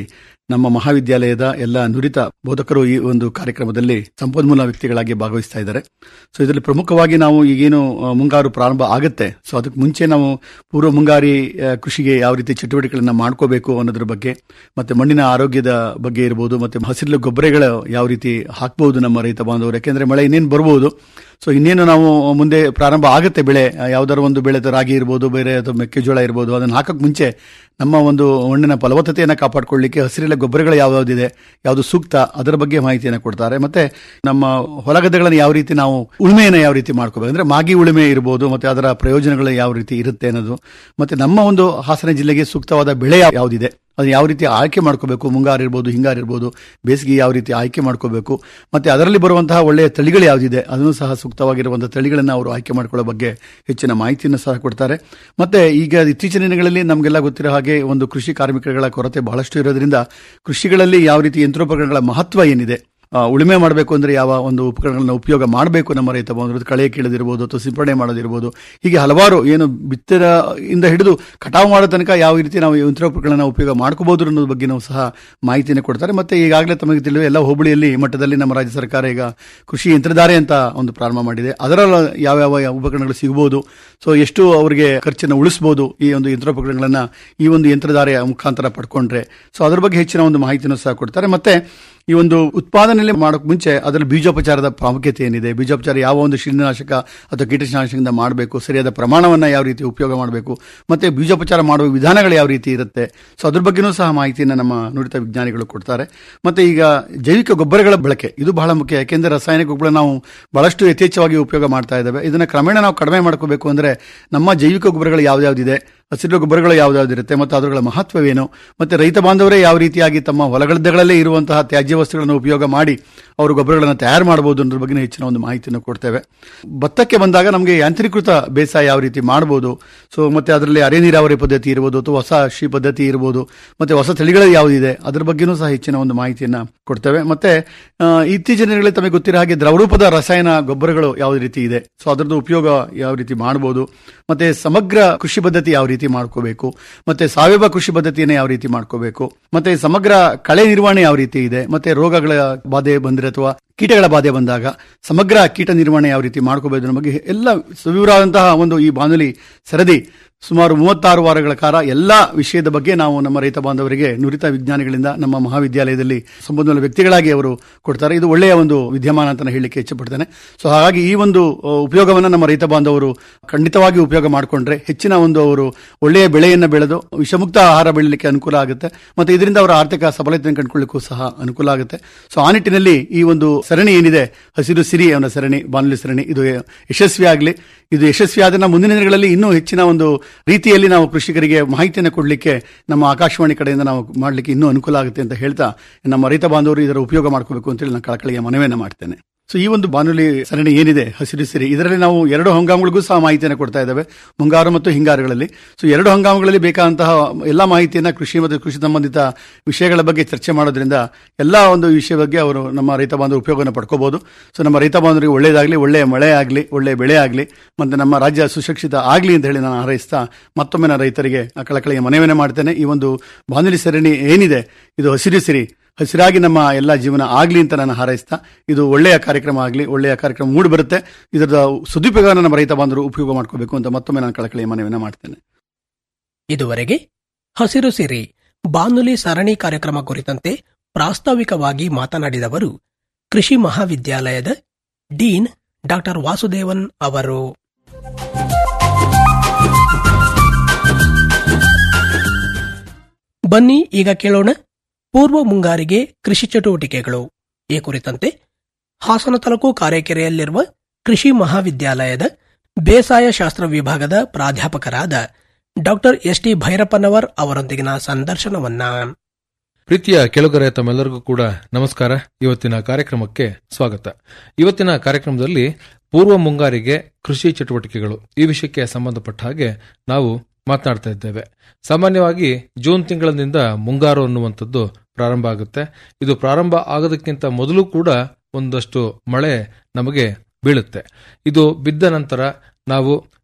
ನಮ್ಮ ಮಹಾವಿದ್ಯಾಲಯದ ಎಲ್ಲ ನುರಿತ ಬೋಧಕರು ಈ ಒಂದು ಕಾರ್ಯಕ್ರಮದಲ್ಲಿ ಸಂಪನ್ಮೂಲ ವ್ಯಕ್ತಿಗಳಾಗಿ ಭಾಗವಹಿಸ್ತಾ ಇದ್ದಾರೆ ಸೊ ಇದರಲ್ಲಿ ಪ್ರಮುಖವಾಗಿ ನಾವು ಈಗೇನು ಆ, ಮುಂಗಾರು ಪ್ರಾರಂಭ ಆಗುತ್ತೆ ಸೊ ಅದಕ್ಕೆ ಮುಂಚೆ ನಾವು ಪೂರ್ವ ಮುಂಗಾರಿ ಆ, ಕೃಷಿಗೆ ಯಾವ ರೀತಿ ಚಟುವಟಿಕೆಗಳನ್ನ ಮಾಡ್ಕೋಬೇಕು ಅನ್ನೋದ್ರ ಬಗ್ಗೆ ಮತ್ತೆ ಮಣ್ಣಿನ ಆರೋಗ್ಯದ ಬಗ್ಗೆ ಇರಬಹುದು ಮತ್ತೆ ಹಸಿರು ಗೊಬ್ಬರಗಳು ಯಾವ ರೀತಿ ಹಾಕಬಹುದು ನಮ್ಮ ರೈತ ಬಾಂಧವರು ಯಾಕೆಂದ್ರೆ ಮಳೆ ಇನ್ನೇನು ಬರ್ಬೋದು ಸೊ ಇನ್ನೇನು ನಾವು ಮುಂದೆ ಪ್ರಾರಂಭ ಆಗುತ್ತೆ ಬೆಳೆ ಯಾವ್ದಾದ್ರು ಒಂದು ಬೆಳೆ ರಾಗಿ ಇರ್ಬೋದು ಬೇರೆ ಅಥವಾ ಮೆಕ್ಕೆಜೋಳ ಇರ್ಬೋದು ಅದನ್ನ ಹಾಕಕ್ ಮುಂಚೆ ನಮ್ಮ ಒಂದು ಮಣ್ಣಿನ ಫಲವತ್ತತೆಯನ್ನು ಕಾಪಾಡಿಕೊಳ್ಳಿಕ್ಕೆ ಹಸಿರೆಲೆ ಗೊಬ್ಬರಗಳು ಯಾವ್ಯಾವ್ದಿದೆ ಯಾವುದು ಸೂಕ್ತ ಅದರ ಬಗ್ಗೆ ಮಾಹಿತಿಯನ್ನು ಕೊಡ್ತಾರೆ ಮತ್ತೆ ನಮ್ಮ ಹೊಲಗದ್ದೆಗಳನ್ನು ಯಾವ ರೀತಿ ನಾವು ಉಳುಮೆಯನ್ನು ಯಾವ ರೀತಿ ಮಾಡ್ಕೋಬೇಕು ಅಂದ್ರೆ ಮಾಗಿ ಉಳುಮೆ ಇರ್ಬೋದು ಮತ್ತೆ ಅದರ ಪ್ರಯೋಜನಗಳು ಯಾವ ರೀತಿ ಇರುತ್ತೆ ಅನ್ನೋದು ಮತ್ತೆ ನಮ್ಮ ಒಂದು ಹಾಸನ ಜಿಲ್ಲೆಗೆ ಸೂಕ್ತವಾದ ಬೆಳೆ ಯಾವ- ಯಾವ್ದಿದೆ ಅದು ಯಾವ ರೀತಿ ಆಯ್ಕೆ ಮಾಡ್ಕೋಬೇಕು ಮುಂಗಾರು ಇರ್ಬೋದು ಹಿಂಗಾರು ಇರ್ಬೋದು ಬೇಸಿಗೆ ಯಾವ ರೀತಿ ಆಯ್ಕೆ ಮಾಡ್ಕೋಬೇಕು ಮತ್ತೆ ಅದರಲ್ಲಿ ಬರುವಂತಹ ಒಳ್ಳೆಯ ತಳಿಗಳು ಯಾವುದಿದೆ ಅದನ್ನು ಸಹ ಸೂಕ್ತವಾಗಿರುವಂತಹ ತಳಿಗಳನ್ನು ಅವರು ಆಯ್ಕೆ ಮಾಡ್ಕೊಳ್ಳೋ ಬಗ್ಗೆ ಹೆಚ್ಚಿನ ಮಾಹಿತಿಯನ್ನು ಸಹ ಕೊಡ್ತಾರೆ ಮತ್ತೆ ಈಗ ಇತ್ತೀಚಿನ ದಿನಗಳಲ್ಲಿ ನಮಗೆಲ್ಲ ಗೊತ್ತಿರೋ ಹಾಗೆ ಒಂದು ಕೃಷಿ ಕಾರ್ಮಿಕರುಗಳ ಕೊರತೆ ಬಹಳಷ್ಟು ಇರೋದ್ರಿಂದ ಕೃಷಿಗಳಲ್ಲಿ ಯಾವ ರೀತಿ ಯಂತ್ರೋಪಕರಣಗಳ ಮಹತ್ವ ಏನಿದೆ ಆ, ಉಳುಮೆ ಮಾಡಬೇಕು ಅಂದ್ರೆ ಯಾವ ಒಂದು ಉಪಕರಣಗಳನ್ನ ಉಪಯೋಗ ಮಾಡಬೇಕು ನಮ್ಮ ರೈತ ಬಾಂಧವರು ಕಳೆ ಕೀಳದಿರ್ಬೋದು ಅಥವಾ ಸಿಂಪಡಣೆ ಮಾಡೋದಿರ್ಬೋದು ಹೀಗೆ ಹಲವಾರು ಏನು ಬಿತ್ತರ ಇಂದ ಹಿಡಿದು ಕಟಾವು ಮಾಡೋ ತನಕ ಯಾವ ರೀತಿ ನಾವು ಯಂತ್ರೋಪಕರಣನ ಉಪಯೋಗ ಮಾಡ್ಕೋಬಹುದು ಅನ್ನೋದ್ರ ಬಗ್ಗೆ ನಾವು ಸಹ ಮಾಹಿತಿಯನ್ನು ಕೊಡ್ತಾರೆ ಮತ್ತೆ ಈಗಾಗಲೇ ತಮಗೆ ತಿಳಿಯುವ ಎಲ್ಲ ಹೋಬಳಿಯಲ್ಲಿ ಮಟ್ಟದಲ್ಲಿ ನಮ್ಮ ರಾಜ್ಯ ಸರ್ಕಾರ ಈಗ ಕೃಷಿ ಯಂತ್ರಧಾರೆ ಅಂತ ಒಂದು ಪ್ರಾರಂಭ ಮಾಡಿದೆ ಅದರ ಯಾವ್ಯಾವ ಉಪಕರಣಗಳು ಸಿಗಬಹುದು ಸೊ ಎಷ್ಟು ಅವರಿಗೆ ಖರ್ಚನ್ನು ಉಳಿಸಬಹುದು ಈ ಒಂದು ಯಂತ್ರೋಪಕರಣಗಳನ್ನ ಈ ಒಂದು ಯಂತ್ರಧಾರೆಯ ಮುಖಾಂತರ ಪಡ್ಕೊಂಡ್ರೆ ಸೊ ಅದ್ರ ಬಗ್ಗೆ ಹೆಚ್ಚಿನ ಒಂದು ಮಾಹಿತಿಯನ್ನು ಸಹ ಕೊಡ್ತಾರೆ ಮತ್ತೆ ಈ ಒಂದು ಉತ್ಪಾದನೆಯಲ್ಲಿ ಮಾಡೋಕೆ ಮುಂಚೆ ಅದರಲ್ಲಿ ಬೀಜೋಪಚಾರದ ಪ್ರಾಮುಖ್ಯತೆ ಏನಿದೆ ಬೀಜೋಪಚಾರ ಯಾವ ಒಂದು ಶಿಲೀನಾಶಕ ಅಥವಾ ಕೀಟನಾಶಕದಿಂದ ಮಾಡಬೇಕು ಸರಿಯಾದ ಪ್ರಮಾಣವನ್ನ ಯಾವ ರೀತಿ ಉಪಯೋಗ ಮಾಡಬೇಕು ಮತ್ತೆ ಬೀಜೋಪಚಾರ ಮಾಡುವ ವಿಧಾನಗಳು ಯಾವ ರೀತಿ ಇರುತ್ತೆ ಸೊ ಅದ್ರ ಬಗ್ಗೆನೂ ಸಹ ಮಾಹಿತಿಯನ್ನು ನಮ್ಮ ನುರಿತ ವಿಜ್ಞಾನಿಗಳು ಕೊಡ್ತಾರೆ ಮತ್ತೆ ಈಗ ಜೈವಿಕ ಗೊಬ್ಬರಗಳ ಬಳಕೆ ಇದು ಬಹಳ ಮುಖ್ಯ ಯಾಕೆಂದ್ರೆ ರಾಸಾಯನಿಕ ಗೊಬ್ಬರ ನಾವು ಬಹಳಷ್ಟು ಯಥೇಚ್ಛವಾಗಿ ಉಪಯೋಗ ಮಾಡ್ತಾ ಇದ್ದೇವೆ ಇದನ್ನ ಕ್ರಮೇಣ ನಾವು ಕಡಿಮೆ ಮಾಡ್ಕೋಬೇಕು ಅಂದ್ರೆ ನಮ್ಮ ಜೈವಿಕ ಗೊಬ್ಬರಗಳು ಯಾವ್ದಾವ್ದಿದೆ ಹಸಿರು ಗೊಬ್ಬರಗಳು ಯಾವ್ದಾವ್ದಿರುತ್ತೆ ಮತ್ತು ಅವುಗಳ ಮಹತ್ವವೇನು ಮತ್ತೆ ರೈತ ಬಾಂಧವರೇ ಯಾವ ರೀತಿಯಾಗಿ ತಮ್ಮ ಹೊಲಗದ್ದೆಗಳಲ್ಲೇ ಇರುವಂತಹ ತ್ಯಾಜ್ಯ ವಸ್ತುಗಳನ್ನು ಉಪಯೋಗ ಮಾಡಿ ಅವರು ಗೊಬ್ಬರಗಳನ್ನು ತಯಾರು ಮಾಡಬಹುದು ಅನ್ನೋದ್ರ ಬಗ್ಗೆ ಹೆಚ್ಚಿನ ಒಂದು ಮಾಹಿತಿಯನ್ನು ಕೊಡ್ತೇವೆ ಭತ್ತಕ್ಕೆ ಬಂದಾಗ ನಮಗೆ ಯಾಂತ್ರೀಕೃತ ಬೇಸಾಯ ಯಾವ ರೀತಿ ಮಾಡಬಹುದು ಸೊ ಮತ್ತೆ ಅದರಲ್ಲಿ ಅರೆ ನೀರಾವರಿ ಪದ್ಧತಿ ಇರ್ಬೋದು ಅಥವಾ ಹೊಸ ಕೃಷಿ ಪದ್ಧತಿ ಇರ್ಬೋದು ಮತ್ತೆ ಹೊಸ ತಳಿಗಳು ಯಾವುದಿದೆ ಅದ್ರ ಬಗ್ಗೆನೂ ಸಹ ಹೆಚ್ಚಿನ ಒಂದು ಮಾಹಿತಿಯನ್ನ ಕೊಡ್ತೇವೆ ಮತ್ತೆ ಆ, ಇತ್ತೀಚಿನ ದಿನಗಳಲ್ಲಿ ತಮಗೆ ಗೊತ್ತಿರೋ ಹಾಗೆ ದ್ರವರೂಪದ ರಸಾಯನ ಗೊಬ್ಬರಗಳು ಯಾವ ರೀತಿ ಇದೆ ಸೊ ಅದರದ್ದು ಉಪಯೋಗ ಯಾವ ರೀತಿ ಮಾಡಬಹುದು ಮತ್ತೆ ಸಮಗ್ರ ಕೃಷಿ ಪದ್ಧತಿ ಯಾವ ರೀತಿ ಮಾಡ್ಕೋಬೇಕು ಮತ್ತೆ ಸಾವಯವ ಕೃಷಿ ಪದ್ಧತಿಯನ್ನು ಯಾವ ರೀತಿ ಮಾಡ್ಕೋಬೇಕು ಮತ್ತೆ ಸಮಗ್ರ ಕಳೆ ನಿರ್ವಹಣೆ ಯಾವ ರೀತಿ ಇದೆ ಮತ್ತೆ ರೋಗಗಳ ಬಾಧೆ ಬಂದ್ರೆ ಅಥವಾ ಕೀಟಗಳ ಬಾಧೆ ಬಂದಾಗ ಸಮಗ್ರ ಕೀಟ ನಿರ್ವಹಣೆ ಯಾವ ರೀತಿ ಮಾಡ್ಕೋಬೇಕು ಅನ್ನೋ ಬಗ್ಗೆ ಎಲ್ಲ ಸವಿವರವಾದಂತಹ ಒಂದು ಈ ಬಾನುಲಿ ಸರದಿ ಸುಮಾರು ಮೂವತ್ತಾರು ವಾರಗಳ ಕಾಲ ಎಲ್ಲಾ ವಿಷಯದ ಬಗ್ಗೆ ನಾವು ನಮ್ಮ ರೈತ ಬಾಂಧವರಿಗೆ ನುರಿತ ವಿಜ್ಞಾನಿಗಳಿಂದ ನಮ್ಮ ಮಹಾವಿದ್ಯಾಲಯದಲ್ಲಿ ಸಂಬಂಧಗಳ ವ್ಯಕ್ತಿಗಳಾಗಿ ಅವರು ಕೊಡ್ತಾರೆ ಇದು ಒಳ್ಳೆಯ ಒಂದು ವಿದ್ಯಮಾನ ಅಂತ ನಾನು ಹೇಳಲಿಕ್ಕೆ ಇಚ್ಛಪಡ್ತೇನೆ ಸೊ ಹಾಗಾಗಿ ಈ ಒಂದು ಅ, ಉಪಯೋಗವನ್ನು ನಮ್ಮ ರೈತ ಬಾಂಧವರು ಖಂಡಿತವಾಗಿ ಉಪಯೋಗ ಮಾಡಿಕೊಂಡ್ರೆ ಹೆಚ್ಚಿನ ಒಂದು ಅವರು ಒಳ್ಳೆಯ ಬೆಳೆಯನ್ನು ಬೆಳೆದು ವಿಷಮುಕ್ತ ಆಹಾರ ಬೆಳಲಿಕ್ಕೆ ಅನುಕೂಲ ಆಗುತ್ತೆ ಮತ್ತೆ ಇದರಿಂದ ಅವರ ಆರ್ಥಿಕ ಸಬಲತೆಯನ್ನು ಕಂಡುಕೊಳ್ಳಿಕ್ಕೂ ಸಹ ಅನುಕೂಲ ಆಗುತ್ತೆ ಸೊ ಆ ನಿಟ್ಟಿನಲ್ಲಿ ಈ ಒಂದು ಸರಣಿ ಏನಿದೆ ಹಸಿರು ಸಿರಿ ಅನ್ನೋ ಸರಣಿ ಬಾನುಲಿ ಸರಣಿ ಇದು ಯಶಸ್ವಿ ಆಗಲಿ ಇದು ಯಶಸ್ವಿ ಆದ ಮುಂದಿನ ದಿನಗಳಲ್ಲಿ ಇನ್ನೂ ಹೆಚ್ಚಿನ ಒಂದು ರೀತಿಯಲ್ಲಿ ನಾವು ಕೃಷಿಕರಿಗೆ ಮಾಹಿತಿಯನ್ನು ಕೊಡಲಿಕ್ಕೆ ನಮ್ಮ ಆಕಾಶವಾಣಿ ಕಡೆಯಿಂದ ನಾವು ಮಾಡಲಿಕ್ಕೆ ಇನ್ನೂ ಅನುಕೂಲ ಆಗುತ್ತೆ ಅಂತ ಹೇಳ್ತಾ ನಮ್ಮ ರೈತ ಬಾಂಧವರು ಇದರ ಉಪಯೋಗ ಮಾಡ್ಕೋಬೇಕು ಅಂತೇಳಿ ನಾನು ಕಳಕಳಿಗೆ ಮನವಿಯನ್ನು ಮಾಡ್ತೇನೆ ಸೊ ಈ ಒಂದು ಬಾನುಲಿ ಸರಣಿ ಏನಿದೆ ಹಸಿರು ಸಿರಿ ಇದರಲ್ಲಿ ನಾವು ಎರಡು ಹಂಗಾಮುಗಳಿಗೂ ಸಹ ಮಾಹಿತಿಯನ್ನು ಕೊಡ್ತಾ ಇದ್ದೇವೆ ಮುಂಗಾರು ಮತ್ತು ಹಿಂಗಾರುಗಳಲ್ಲಿ ಸೊ ಎರಡು ಹಂಗಾಮುಗಳಲ್ಲಿ ಬೇಕಾದಂತಹ ಎಲ್ಲಾ ಮಾಹಿತಿಯನ್ನ ಕೃಷಿ ಮತ್ತು ಕೃಷಿ ಸಂಬಂಧಿತ ವಿಷಯಗಳ ಬಗ್ಗೆ ಚರ್ಚೆ ಮಾಡೋದ್ರಿಂದ ಎಲ್ಲಾ ಒಂದು ವಿಷಯ ಬಗ್ಗೆ ಅವರು ನಮ್ಮ ರೈತ ಬಾಂಧವರು ಉಪಯೋಗವನ್ನು ಪಡ್ಕೋಬಹುದು ಸೊ ನಮ್ಮ ರೈತ ಬಾಂಧವರಿಗೆ ಒಳ್ಳೆಯದಾಗಲಿ ಒಳ್ಳೆಯ ಮಳೆ ಆಗಲಿ ಒಳ್ಳೆಯ ಬೆಳೆ ಆಗಲಿ ಮತ್ತೆ ನಮ್ಮ ರಾಜ್ಯ ಸುಶಿಕ್ಷಿತ ಆಗಲಿ ಅಂತ ಹೇಳಿ ನಾನು ಹಾರೈಸ್ತಾ ಮತ್ತೊಮ್ಮೆ ನಾನು ರೈತರಿಗೆ ಆ ಕಳಕಳಿಗೆ ಮನವಿಯನ್ನು ಮಾಡ್ತೇನೆ ಈ ಒಂದು ಬಾನುಲಿ ಸರಣಿ ಏನಿದೆ ಇದು ಹಸಿರು ಸಿರಿ ಹಸಿರಾಗಿ ನಮ್ಮ ಎಲ್ಲ ಜೀವನ ಆಗ್ಲಿ ಅಂತ ನಾನು ಹಾರೈಸ್ತಾ ಇದು ಒಳ್ಳೆಯ ಕಾರ್ಯಕ್ರಮ ಆಗಲಿ ಒಳ್ಳೆಯ ಕಾರ್ಯಕ್ರಮ ಮೂಡಿ ಬರುತ್ತೆ ಇದರ ಸದುಪಯೋಗವನ್ನು ನಮ್ಮ ರೈತ ಬಾಂಧವರು ಉಪಯೋಗ ಮಾಡ್ಕೋಬೇಕು ಅಂತ ಮತ್ತೊಮ್ಮೆ ನಾನು ಕಳಕಳಿಯ ಮನವಿಯನ್ನು ಮಾಡ್ತೇನೆ ಇದುವರೆಗೆ ಹಸಿರು ಸಿರಿ ಬಾನುಲಿ ಸರಣಿ ಕಾರ್ಯಕ್ರಮ ಕುರಿತಂತೆ ಪ್ರಾಸ್ತಾವಿಕವಾಗಿ ಮಾತನಾಡಿದವರು ಕೃಷಿ ಮಹಾವಿದ್ಯಾಲಯದ ಡೀನ್ ಡಾಕ್ಟರ್ ವಾಸುದೇವನ್ ಅವರು ಬನ್ನಿ ಈಗ ಕೇಳೋಣ ಪೂರ್ವ ಮುಂಗಾರಿಗೆ ಕೃಷಿ ಚಟುವಟಿಕೆಗಳು ಈ ಕುರಿತಂತೆ ಹಾಸನ ತಾಲೂಕು ಕಾರೆಕೆರೆಯಲ್ಲಿರುವ ಕೃಷಿ ಮಹಾವಿದ್ಯಾಲಯದ ಬೇಸಾಯ ಶಾಸ್ತ್ರ ವಿಭಾಗದ ಪ್ರಾಧ್ಯಾಪಕರಾದ ಡಾಕ್ಟರ್ ಎಸ್ ಟಿ ಭೈರಪ್ಪನವರ್ ಅವರೊಂದಿಗಿನ ಸಂದರ್ಶನವನ್ನ ಪ್ರೀತಿಯ ಕೆಳಗರೆ ತಮ್ಮೆಲ್ಲರಿಗೂ ಕೂಡ ನಮಸ್ಕಾರ ಇವತ್ತಿನ ಕಾರ್ಯಕ್ರಮಕ್ಕೆ ಸ್ವಾಗತ ಇವತ್ತಿನ ಕಾರ್ಯಕ್ರಮದಲ್ಲಿ ಪೂರ್ವ ಮುಂಗಾರಿಗೆ ಕೃಷಿ ಚಟುವಟಿಕೆಗಳು ಈ ವಿಷಯಕ್ಕೆ ಸಂಬಂಧಪಟ್ಟ ಹಾಗೆ ನಾವು ಮಾತನಾಡ್ತಾ ಇದ್ದೇವೆ ಸಾಮಾನ್ಯವಾಗಿ ಜೂನ್ ತಿಂಗಳಿನಿಂದ ಮುಂಗಾರು ಅನ್ನುವಂಥದ್ದು ಪ್ರಾರಂಭ ಆಗುತ್ತೆ ಇದು ಪ್ರಾರಂಭ ಆಗೋದಕ್ಕಿಂತ ಮೊದಲು ಕೂಡ ಒಂದಷ್ಟು ಮಳೆ ನಮಗೆ ಬೀಳುತ್ತೆ ಇದು ಬಿದ್ದ ನಂತರ ನಾವು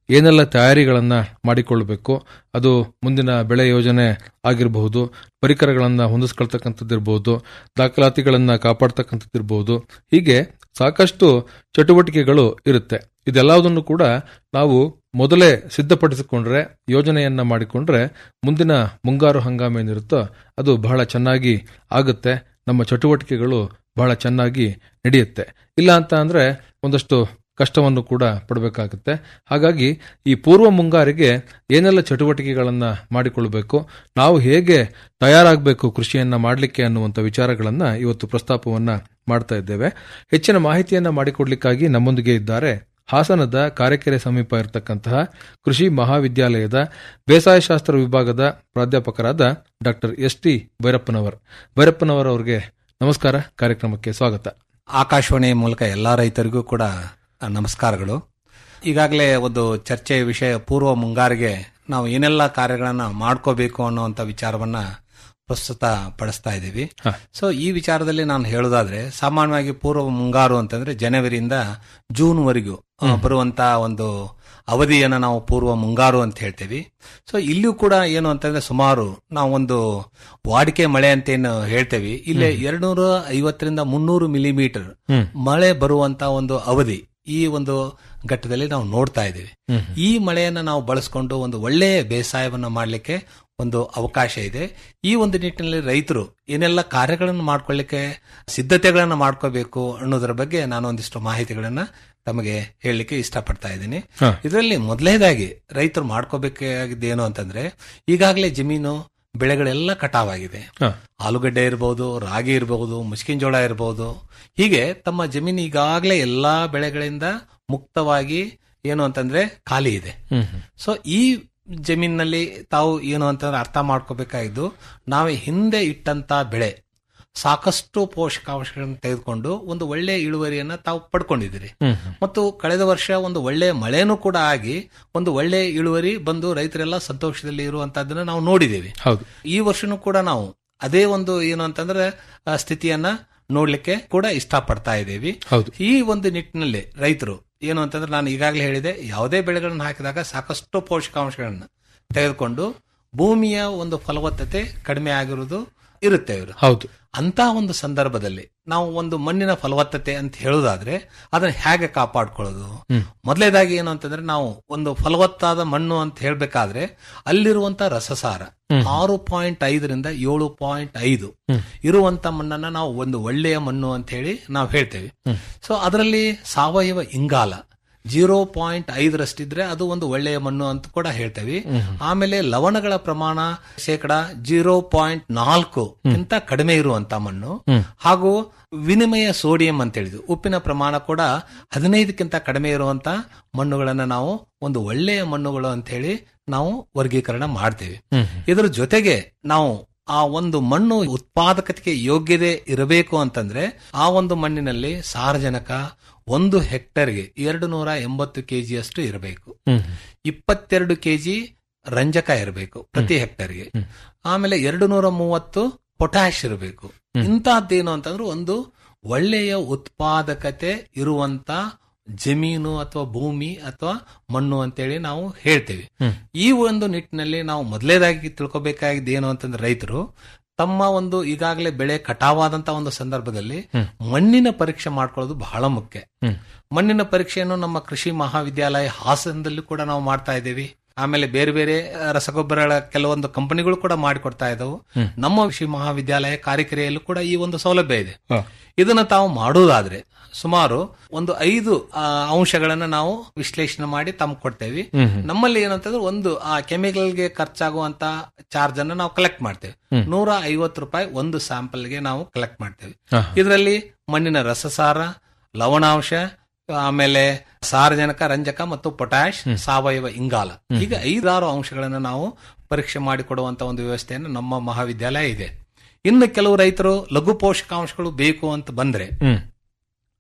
ಏನೆಲ್ಲ ತಯಾರಿಗಳನ್ನ ಮಾಡಿಕೊಳ್ಳಬೇಕು ಅದು ಮುಂದಿನ ಬೆಳೆ ಯೋಜನೆ ಆಗಿರಬಹುದು ಪರಿಕರಗಳನ್ನ ಹೊಂದಿಸ್ಕೊಳ್ತಕ್ಕಂಥದ್ದಿರಬಹುದು ದಾಖಲಾತಿಗಳನ್ನ ಕಾಪಾಡ್ತಕ್ಕಂಥದ್ದಿರಬಹುದು ಹೀಗೆ ಸಾಕಷ್ಟು ಚಟುವಟಿಕೆಗಳು ಇರುತ್ತೆ ಇದೆಲ್ಲದನ್ನು ಕೂಡ ನಾವು ಮೊದಲೇ ಸಿದ್ಧಪಡಿಸಿಕೊಂಡ್ರೆ ಯೋಜನೆಯನ್ನ ಮಾಡಿಕೊಂಡ್ರೆ ಮುಂದಿನ ಮುಂಗಾರು ಹಂಗಾಮ ಏನಿರುತ್ತೋ ಅದು ಬಹಳ ಚೆನ್ನಾಗಿ ಆಗುತ್ತೆ ನಮ್ಮ ಚಟುವಟಿಕೆಗಳು ಬಹಳ ಚೆನ್ನಾಗಿ ನಡೆಯುತ್ತೆ ಇಲ್ಲ ಅಂತ ಅಂದ್ರೆ ಒಂದಷ್ಟು ಕಷ್ಟವನ್ನು ಕೂಡ ಪಡಬೇಕಾಗುತ್ತೆ ಹಾಗಾಗಿ ಈ ಪೂರ್ವ ಮುಂಗಾರಿಗೆ ಏನೆಲ್ಲ ಚಟುವಟಿಕೆಗಳನ್ನ ಮಾಡಿಕೊಳ್ಬೇಕು ನಾವು ಹೇಗೆ ತಯಾರಾಗಬೇಕು ಕೃಷಿಯನ್ನ ಮಾಡಲಿಕ್ಕೆ ಅನ್ನುವಂಥ ವಿಚಾರಗಳನ್ನ ಇವತ್ತು ಪ್ರಸ್ತಾಪವನ್ನ ಮಾಡ್ತಾ ಇದ್ದೇವೆ ಹೆಚ್ಚಿನ ಮಾಹಿತಿಯನ್ನ ಮಾಡಿಕೊಡ್ಲಿಕ್ಕಾಗಿ ನಮ್ಮೊಂದಿಗೆ ಇದ್ದಾರೆ ಹಾಸನದ ಕಾರೆಕೆರೆ ಸಮೀಪ ಇರತಕ್ಕಂತಹ ಕೃಷಿ ಮಹಾವಿದ್ಯಾಲಯದ ಬೇಸಾಯ ಶಾಸ್ತ್ರ ವಿಭಾಗದ ಪ್ರಾಧ್ಯಾಪಕರಾದ ಡಾಕ್ಟರ್ ಎಸ್ ಟಿ ಭೈರಪ್ಪನವರ್ ಭೈರಪ್ಪನವರ್ ಅವರಿಗೆ ನಮಸ್ಕಾರ ಕಾರ್ಯಕ್ರಮಕ್ಕೆ ಸ್ವಾಗತ ಆಕಾಶವಾಣಿ ಮೂಲಕ ಎಲ್ಲಾ ರೈತರಿಗೂ ಕೂಡ ನಮಸ್ಕಾರಗಳು ಈಗಾಗಲೇ ಒಂದು ಚರ್ಚೆಯ ವಿಷಯ ಪೂರ್ವ ಮುಂಗಾರಿಗೆ ನಾವು ಏನೆಲ್ಲ ಕಾರ್ಯಗಳನ್ನ ಮಾಡ್ಕೋಬೇಕು ಅನ್ನುವಂತ ವಿಚಾರವನ್ನ ಪ್ರಸ್ತುತ ಪಡಿಸ್ತಾ ಇದ್ದೀವಿ ಸೊ ಈ ವಿಚಾರದಲ್ಲಿ ನಾನು ಹೇಳೋದಾದ್ರೆ ಸಾಮಾನ್ಯವಾಗಿ ಪೂರ್ವ ಮುಂಗಾರು ಅಂತಂದ್ರೆ ಜನವರಿಯಿಂದ ಜೂನ್ ವರೆಗೂ ಬರುವಂತ ಒಂದು ಅವಧಿಯನ್ನ ನಾವು ಪೂರ್ವ ಮುಂಗಾರು ಅಂತ ಹೇಳ್ತೇವೆ ಸೊ ಇಲ್ಲಿಯೂ ಕೂಡ ಏನು ಅಂತಂದ್ರೆ ಸುಮಾರು ನಾವು ಒಂದು ವಾಡಿಕೆ ಮಳೆ ಅಂತ ಏನು ಹೇಳ್ತೇವೆ ಇಲ್ಲಿ ಎರಡ್ನೂರ ಐವತ್ತರಿಂದ ಮುನ್ನೂರು ಮಿಲಿಮೀಟರ್ ಮಳೆ ಬರುವಂತ ಒಂದು ಅವಧಿ ಈ ಒಂದು ಘಟ್ಟದಲ್ಲಿ ನಾವು ನೋಡ್ತಾ ಇದ್ದೀವಿ ಈ ಮಳೆಯನ್ನ ನಾವು ಬಳಸ್ಕೊಂಡು ಒಂದು ಒಳ್ಳೆಯ ಬೇಸಾಯವನ್ನ ಮಾಡಲಿಕ್ಕೆ ಒಂದು ಅವಕಾಶ ಇದೆ ಈ ಒಂದು ನಿಟ್ಟಿನಲ್ಲಿ ರೈತರು ಏನೆಲ್ಲ ಕಾರ್ಯಗಳನ್ನು ಮಾಡ್ಕೊಳ್ಳಿಕ್ಕೆ ಸಿದ್ಧತೆಗಳನ್ನ ಮಾಡ್ಕೋಬೇಕು ಅನ್ನೋದರ ಬಗ್ಗೆ ನಾನು ಒಂದಿಷ್ಟು ಮಾಹಿತಿಗಳನ್ನ ತಮಗೆ ಹೇಳಲಿಕ್ಕೆ ಇಷ್ಟಪಡ್ತಾ ಇದ್ದೀನಿ ಇದರಲ್ಲಿ ಮೊದಲನೇದಾಗಿ ರೈತರು ಮಾಡ್ಕೋಬೇಕಾಗಿದ್ದು ಏನು ಅಂತಂದ್ರೆ ಈಗಾಗಲೇ ಜಮೀನು ಬೆಳೆಗಳೆಲ್ಲ ಕಟಾವಾಗಿದೆ ಆಲೂಗಡ್ಡೆ ಇರಬಹುದು ರಾಗಿ ಇರಬಹುದು ಮುಸ್ಕಿನ ಜೋಳ ಇರಬಹುದು ಹೀಗೆ ತಮ್ಮ ಜಮೀನು ಈಗಾಗಲೇ ಎಲ್ಲಾ ಬೆಳೆಗಳಿಂದ ಮುಕ್ತವಾಗಿ ಏನು ಅಂತಂದ್ರೆ ಖಾಲಿ ಇದೆ ಸೊ ಈ ಜಮೀನಿನಲ್ಲಿ ತಾವು ಏನು ಅಂತಂದ್ರೆ ಅರ್ಥ ಮಾಡ್ಕೋಬೇಕಾಗಿದ್ದು ನಾವು ಹಿಂದೆ ಇಟ್ಟಂತ ಬೆಳೆ ಸಾಕಷ್ಟು ಪೋಷಕಾಂಶಗಳನ್ನು ತೆಗೆದುಕೊಂಡು ಒಂದು ಒಳ್ಳೆ ಇಳುವರಿಯನ್ನ ತಾವು ಪಡ್ಕೊಂಡಿದ್ದೀರಿ ಮತ್ತು ಕಳೆದ ವರ್ಷ ಒಂದು ಒಳ್ಳೆ ಮಳೆನೂ ಕೂಡ ಆಗಿ ಒಂದು ಒಳ್ಳೆ ಇಳುವರಿ ಬಂದು ರೈತರೆಲ್ಲ ಸಂತೋಷದಲ್ಲಿ ಇರುವಂತಹದನ್ನ ನಾವು ನೋಡಿದ್ದೇವೆ ಈ ವರ್ಷನೂ ಕೂಡ ನಾವು ಅದೇ ಒಂದು ಏನು ಅಂತಂದ್ರೆ ಸ್ಥಿತಿಯನ್ನ ನೋಡ್ಲಿಕ್ಕೆ ಕೂಡ ಇಷ್ಟಪಡ್ತಾ ಇದ್ದೀವಿ ಈ ಒಂದು ನಿಟ್ಟಿನಲ್ಲಿ ರೈತರು ಏನು ಅಂತಂದ್ರೆ ನಾನು ಈಗಾಗಲೇ ಹೇಳಿದೆ ಯಾವುದೇ ಬೆಳೆಗಳನ್ನು ಹಾಕಿದಾಗ ಸಾಕಷ್ಟು ಪೋಷಕಾಂಶಗಳನ್ನ ತೆಗೆದುಕೊಂಡು ಭೂಮಿಯ ಒಂದು ಫಲವತ್ತತೆ ಕಡಿಮೆ ಆಗಿರುವುದು ಇರುತ್ತೆ ಇವರು ಹೌದು ಅಂತ ಒಂದು ಸಂದರ್ಭದಲ್ಲಿ ನಾವು ಒಂದು ಮಣ್ಣಿನ ಫಲವತ್ತತೆ ಅಂತ ಹೇಳುದಾದ್ರೆ ಅದನ್ನ ಹೇಗೆ ಕಾಪಾಡ್ಕೊಳ್ಳೋದು ಮೊದಲೇದಾಗಿ ಏನು ಅಂತಂದ್ರೆ ನಾವು ಒಂದು ಫಲವತ್ತಾದ ಮಣ್ಣು ಅಂತ ಹೇಳ್ಬೇಕಾದ್ರೆ ಅಲ್ಲಿರುವಂತ ರಸಸಾರ ಆರು ಪಾಯಿಂಟ್ ಐದರಿಂದ ಏಳು ಪಾಯಿಂಟ್ ಐದು ಇರುವಂತ ಮಣ್ಣನ್ನ ನಾವು ಒಂದು ಒಳ್ಳೆಯ ಮಣ್ಣು ಅಂತ ಹೇಳಿ ನಾವು ಹೇಳ್ತೇವೆ ಸೊ ಅದರಲ್ಲಿ ಸಾವಯವ ಇಂಗಾಲ ಜೀರೋ ಪಾಯಿಂಟ್ ಐದರಷ್ಟಿದ್ರೆ ಅದು ಒಂದು ಒಳ್ಳೆಯ ಮಣ್ಣು ಅಂತ ಕೂಡ ಹೇಳ್ತೇವೆ ಆಮೇಲೆ ಲವಣಗಳ ಪ್ರಮಾಣ ಶೇಕಡ ಜೀರೋ ಪಾಯಿಂಟ್ ನಾಲ್ಕು ಗಿಂತ ಕಡಿಮೆ ಇರುವಂತ ಮಣ್ಣು ಹಾಗೂ ವಿನಿಮಯ ಸೋಡಿಯಂ ಅಂತ ಹೇಳಿದ್ವಿ ಉಪ್ಪಿನ ಪ್ರಮಾಣ ಕೂಡ ಹದಿನೈದಕ್ಕಿಂತ ಕಡಿಮೆ ಇರುವಂತ ಮಣ್ಣುಗಳನ್ನ ನಾವು ಒಂದು ಒಳ್ಳೆಯ ಮಣ್ಣುಗಳು ಅಂತ ಹೇಳಿ ನಾವು ವರ್ಗೀಕರಣ ಮಾಡ್ತೇವೆ ಇದರ ಜೊತೆಗೆ ನಾವು ಆ ಒಂದು ಮಣ್ಣು ಉತ್ಪಾದಕತೆಗೆ ಯೋಗ್ಯತೆ ಇರಬೇಕು ಅಂತಂದ್ರೆ ಆ ಒಂದು ಮಣ್ಣಿನಲ್ಲಿ ಸಾರಜನಕ ಒಂದು ಹೆಕ್ಟರ್ಗೆ ಎರಡು ನೂರ ಎಂಬತ್ತು ಕೆಜಿಯಷ್ಟು ಇರಬೇಕು ಇಪ್ಪತ್ತೆರಡು ಕೆಜಿ ರಂಜಕ ಇರಬೇಕು ಪ್ರತಿ ಹೆಕ್ಟರ್ಗೆ ಆಮೇಲೆ ಎರಡು ನೂರ ಮೂವತ್ತು ಪೊಟ್ಯಾಶ್ ಇರಬೇಕು ಇಂತಹದ್ದೇನು ಅಂತಂದ್ರೆ ಒಂದು ಒಳ್ಳೆಯ ಉತ್ಪಾದಕತೆ ಇರುವಂತ ಜಮೀನು ಅಥವಾ ಭೂಮಿ ಅಥವಾ ಮಣ್ಣು ಅಂತೇಳಿ ನಾವು ಹೇಳ್ತೇವೆ ಈ ಒಂದು ನಿಟ್ಟಿನಲ್ಲಿ ನಾವು ಮೊದಲೇದಾಗಿ ತಿಳ್ಕೊಬೇಕಾಗಿದ್ದು ಏನು ಅಂತಂದ್ರೆ ರೈತರು ತಮ್ಮ ಒಂದು ಈಗಾಗಲೇ ಬೆಳೆ ಕಟಾವಾದಂತ ಒಂದು ಸಂದರ್ಭದಲ್ಲಿ ಮಣ್ಣಿನ ಪರೀಕ್ಷೆ ಮಾಡ್ಕೊಳ್ಳೋದು ಬಹಳ ಮುಖ್ಯ ಮಣ್ಣಿನ ಪರೀಕ್ಷೆಯನ್ನು ನಮ್ಮ ಕೃಷಿ ಮಹಾವಿದ್ಯಾಲಯ ಹಾಸನದಲ್ಲಿ ಕೂಡ ನಾವು ಮಾಡ್ತಾ ಇದ್ದೇವೆ ಆಮೇಲೆ ಬೇರೆ ಬೇರೆ ರಸಗೊಬ್ಬರಗಳ ಕೆಲವೊಂದು ಕಂಪನಿಗಳು ಕೂಡ ಮಾಡಿಕೊಡ್ತಾ ಇದ್ದವು ನಮ್ಮ ಕೃಷಿ ಮಹಾವಿದ್ಯಾಲಯ ಕಾರ್ಯಕರೆಯಲ್ಲೂ ಕೂಡ ಈ ಒಂದು ಸೌಲಭ್ಯ ಇದೆ ಇದನ್ನ ತಾವು ಮಾಡುವುದಾದ್ರೆ ಸುಮಾರು ಒಂದು ಐದು ಅಂಶಗಳನ್ನ ನಾವು ವಿಶ್ಲೇಷಣೆ ಮಾಡಿ ತಮ್ಗೆ ಕೊಡ್ತೇವೆ ನಮ್ಮಲ್ಲಿ ಏನಂತಂದ್ರೆ ಒಂದು ಆ ಕೆಮಿಕಲ್ಗೆ ಖರ್ಚಾಗುವಂತ ಚಾರ್ಜ್ ಅನ್ನ ನಾವು ಕಲೆಕ್ಟ್ ಮಾಡ್ತೇವೆ ನೂರ ಐವತ್ತು ರೂಪಾಯಿ ಒಂದು ಸ್ಯಾಂಪಲ್ಗೆ ನಾವು ಕಲೆಕ್ಟ್ ಮಾಡ್ತೇವೆ ಇದರಲ್ಲಿ ಮಣ್ಣಿನ ರಸಸಾರ ಲವಣಾಂಶ ಆಮೇಲೆ ಸಾರಜನಕ ರಂಜಕ ಮತ್ತು ಪೊಟ್ಯಾಶ್ ಸಾವಯವ ಇಂಗಾಲ ಈಗ ಐದಾರು ಅಂಶಗಳನ್ನು ನಾವು ಪರೀಕ್ಷೆ ಮಾಡಿಕೊಡುವಂತ ಒಂದು ವ್ಯವಸ್ಥೆಯನ್ನು ನಮ್ಮ ಮಹಾವಿದ್ಯಾಲಯ ಇದೆ ಇನ್ನು ಕೆಲವು ರೈತರು ಲಘು ಪೋಷಕಾಂಶಗಳು ಬೇಕು ಅಂತ ಬಂದ್ರೆ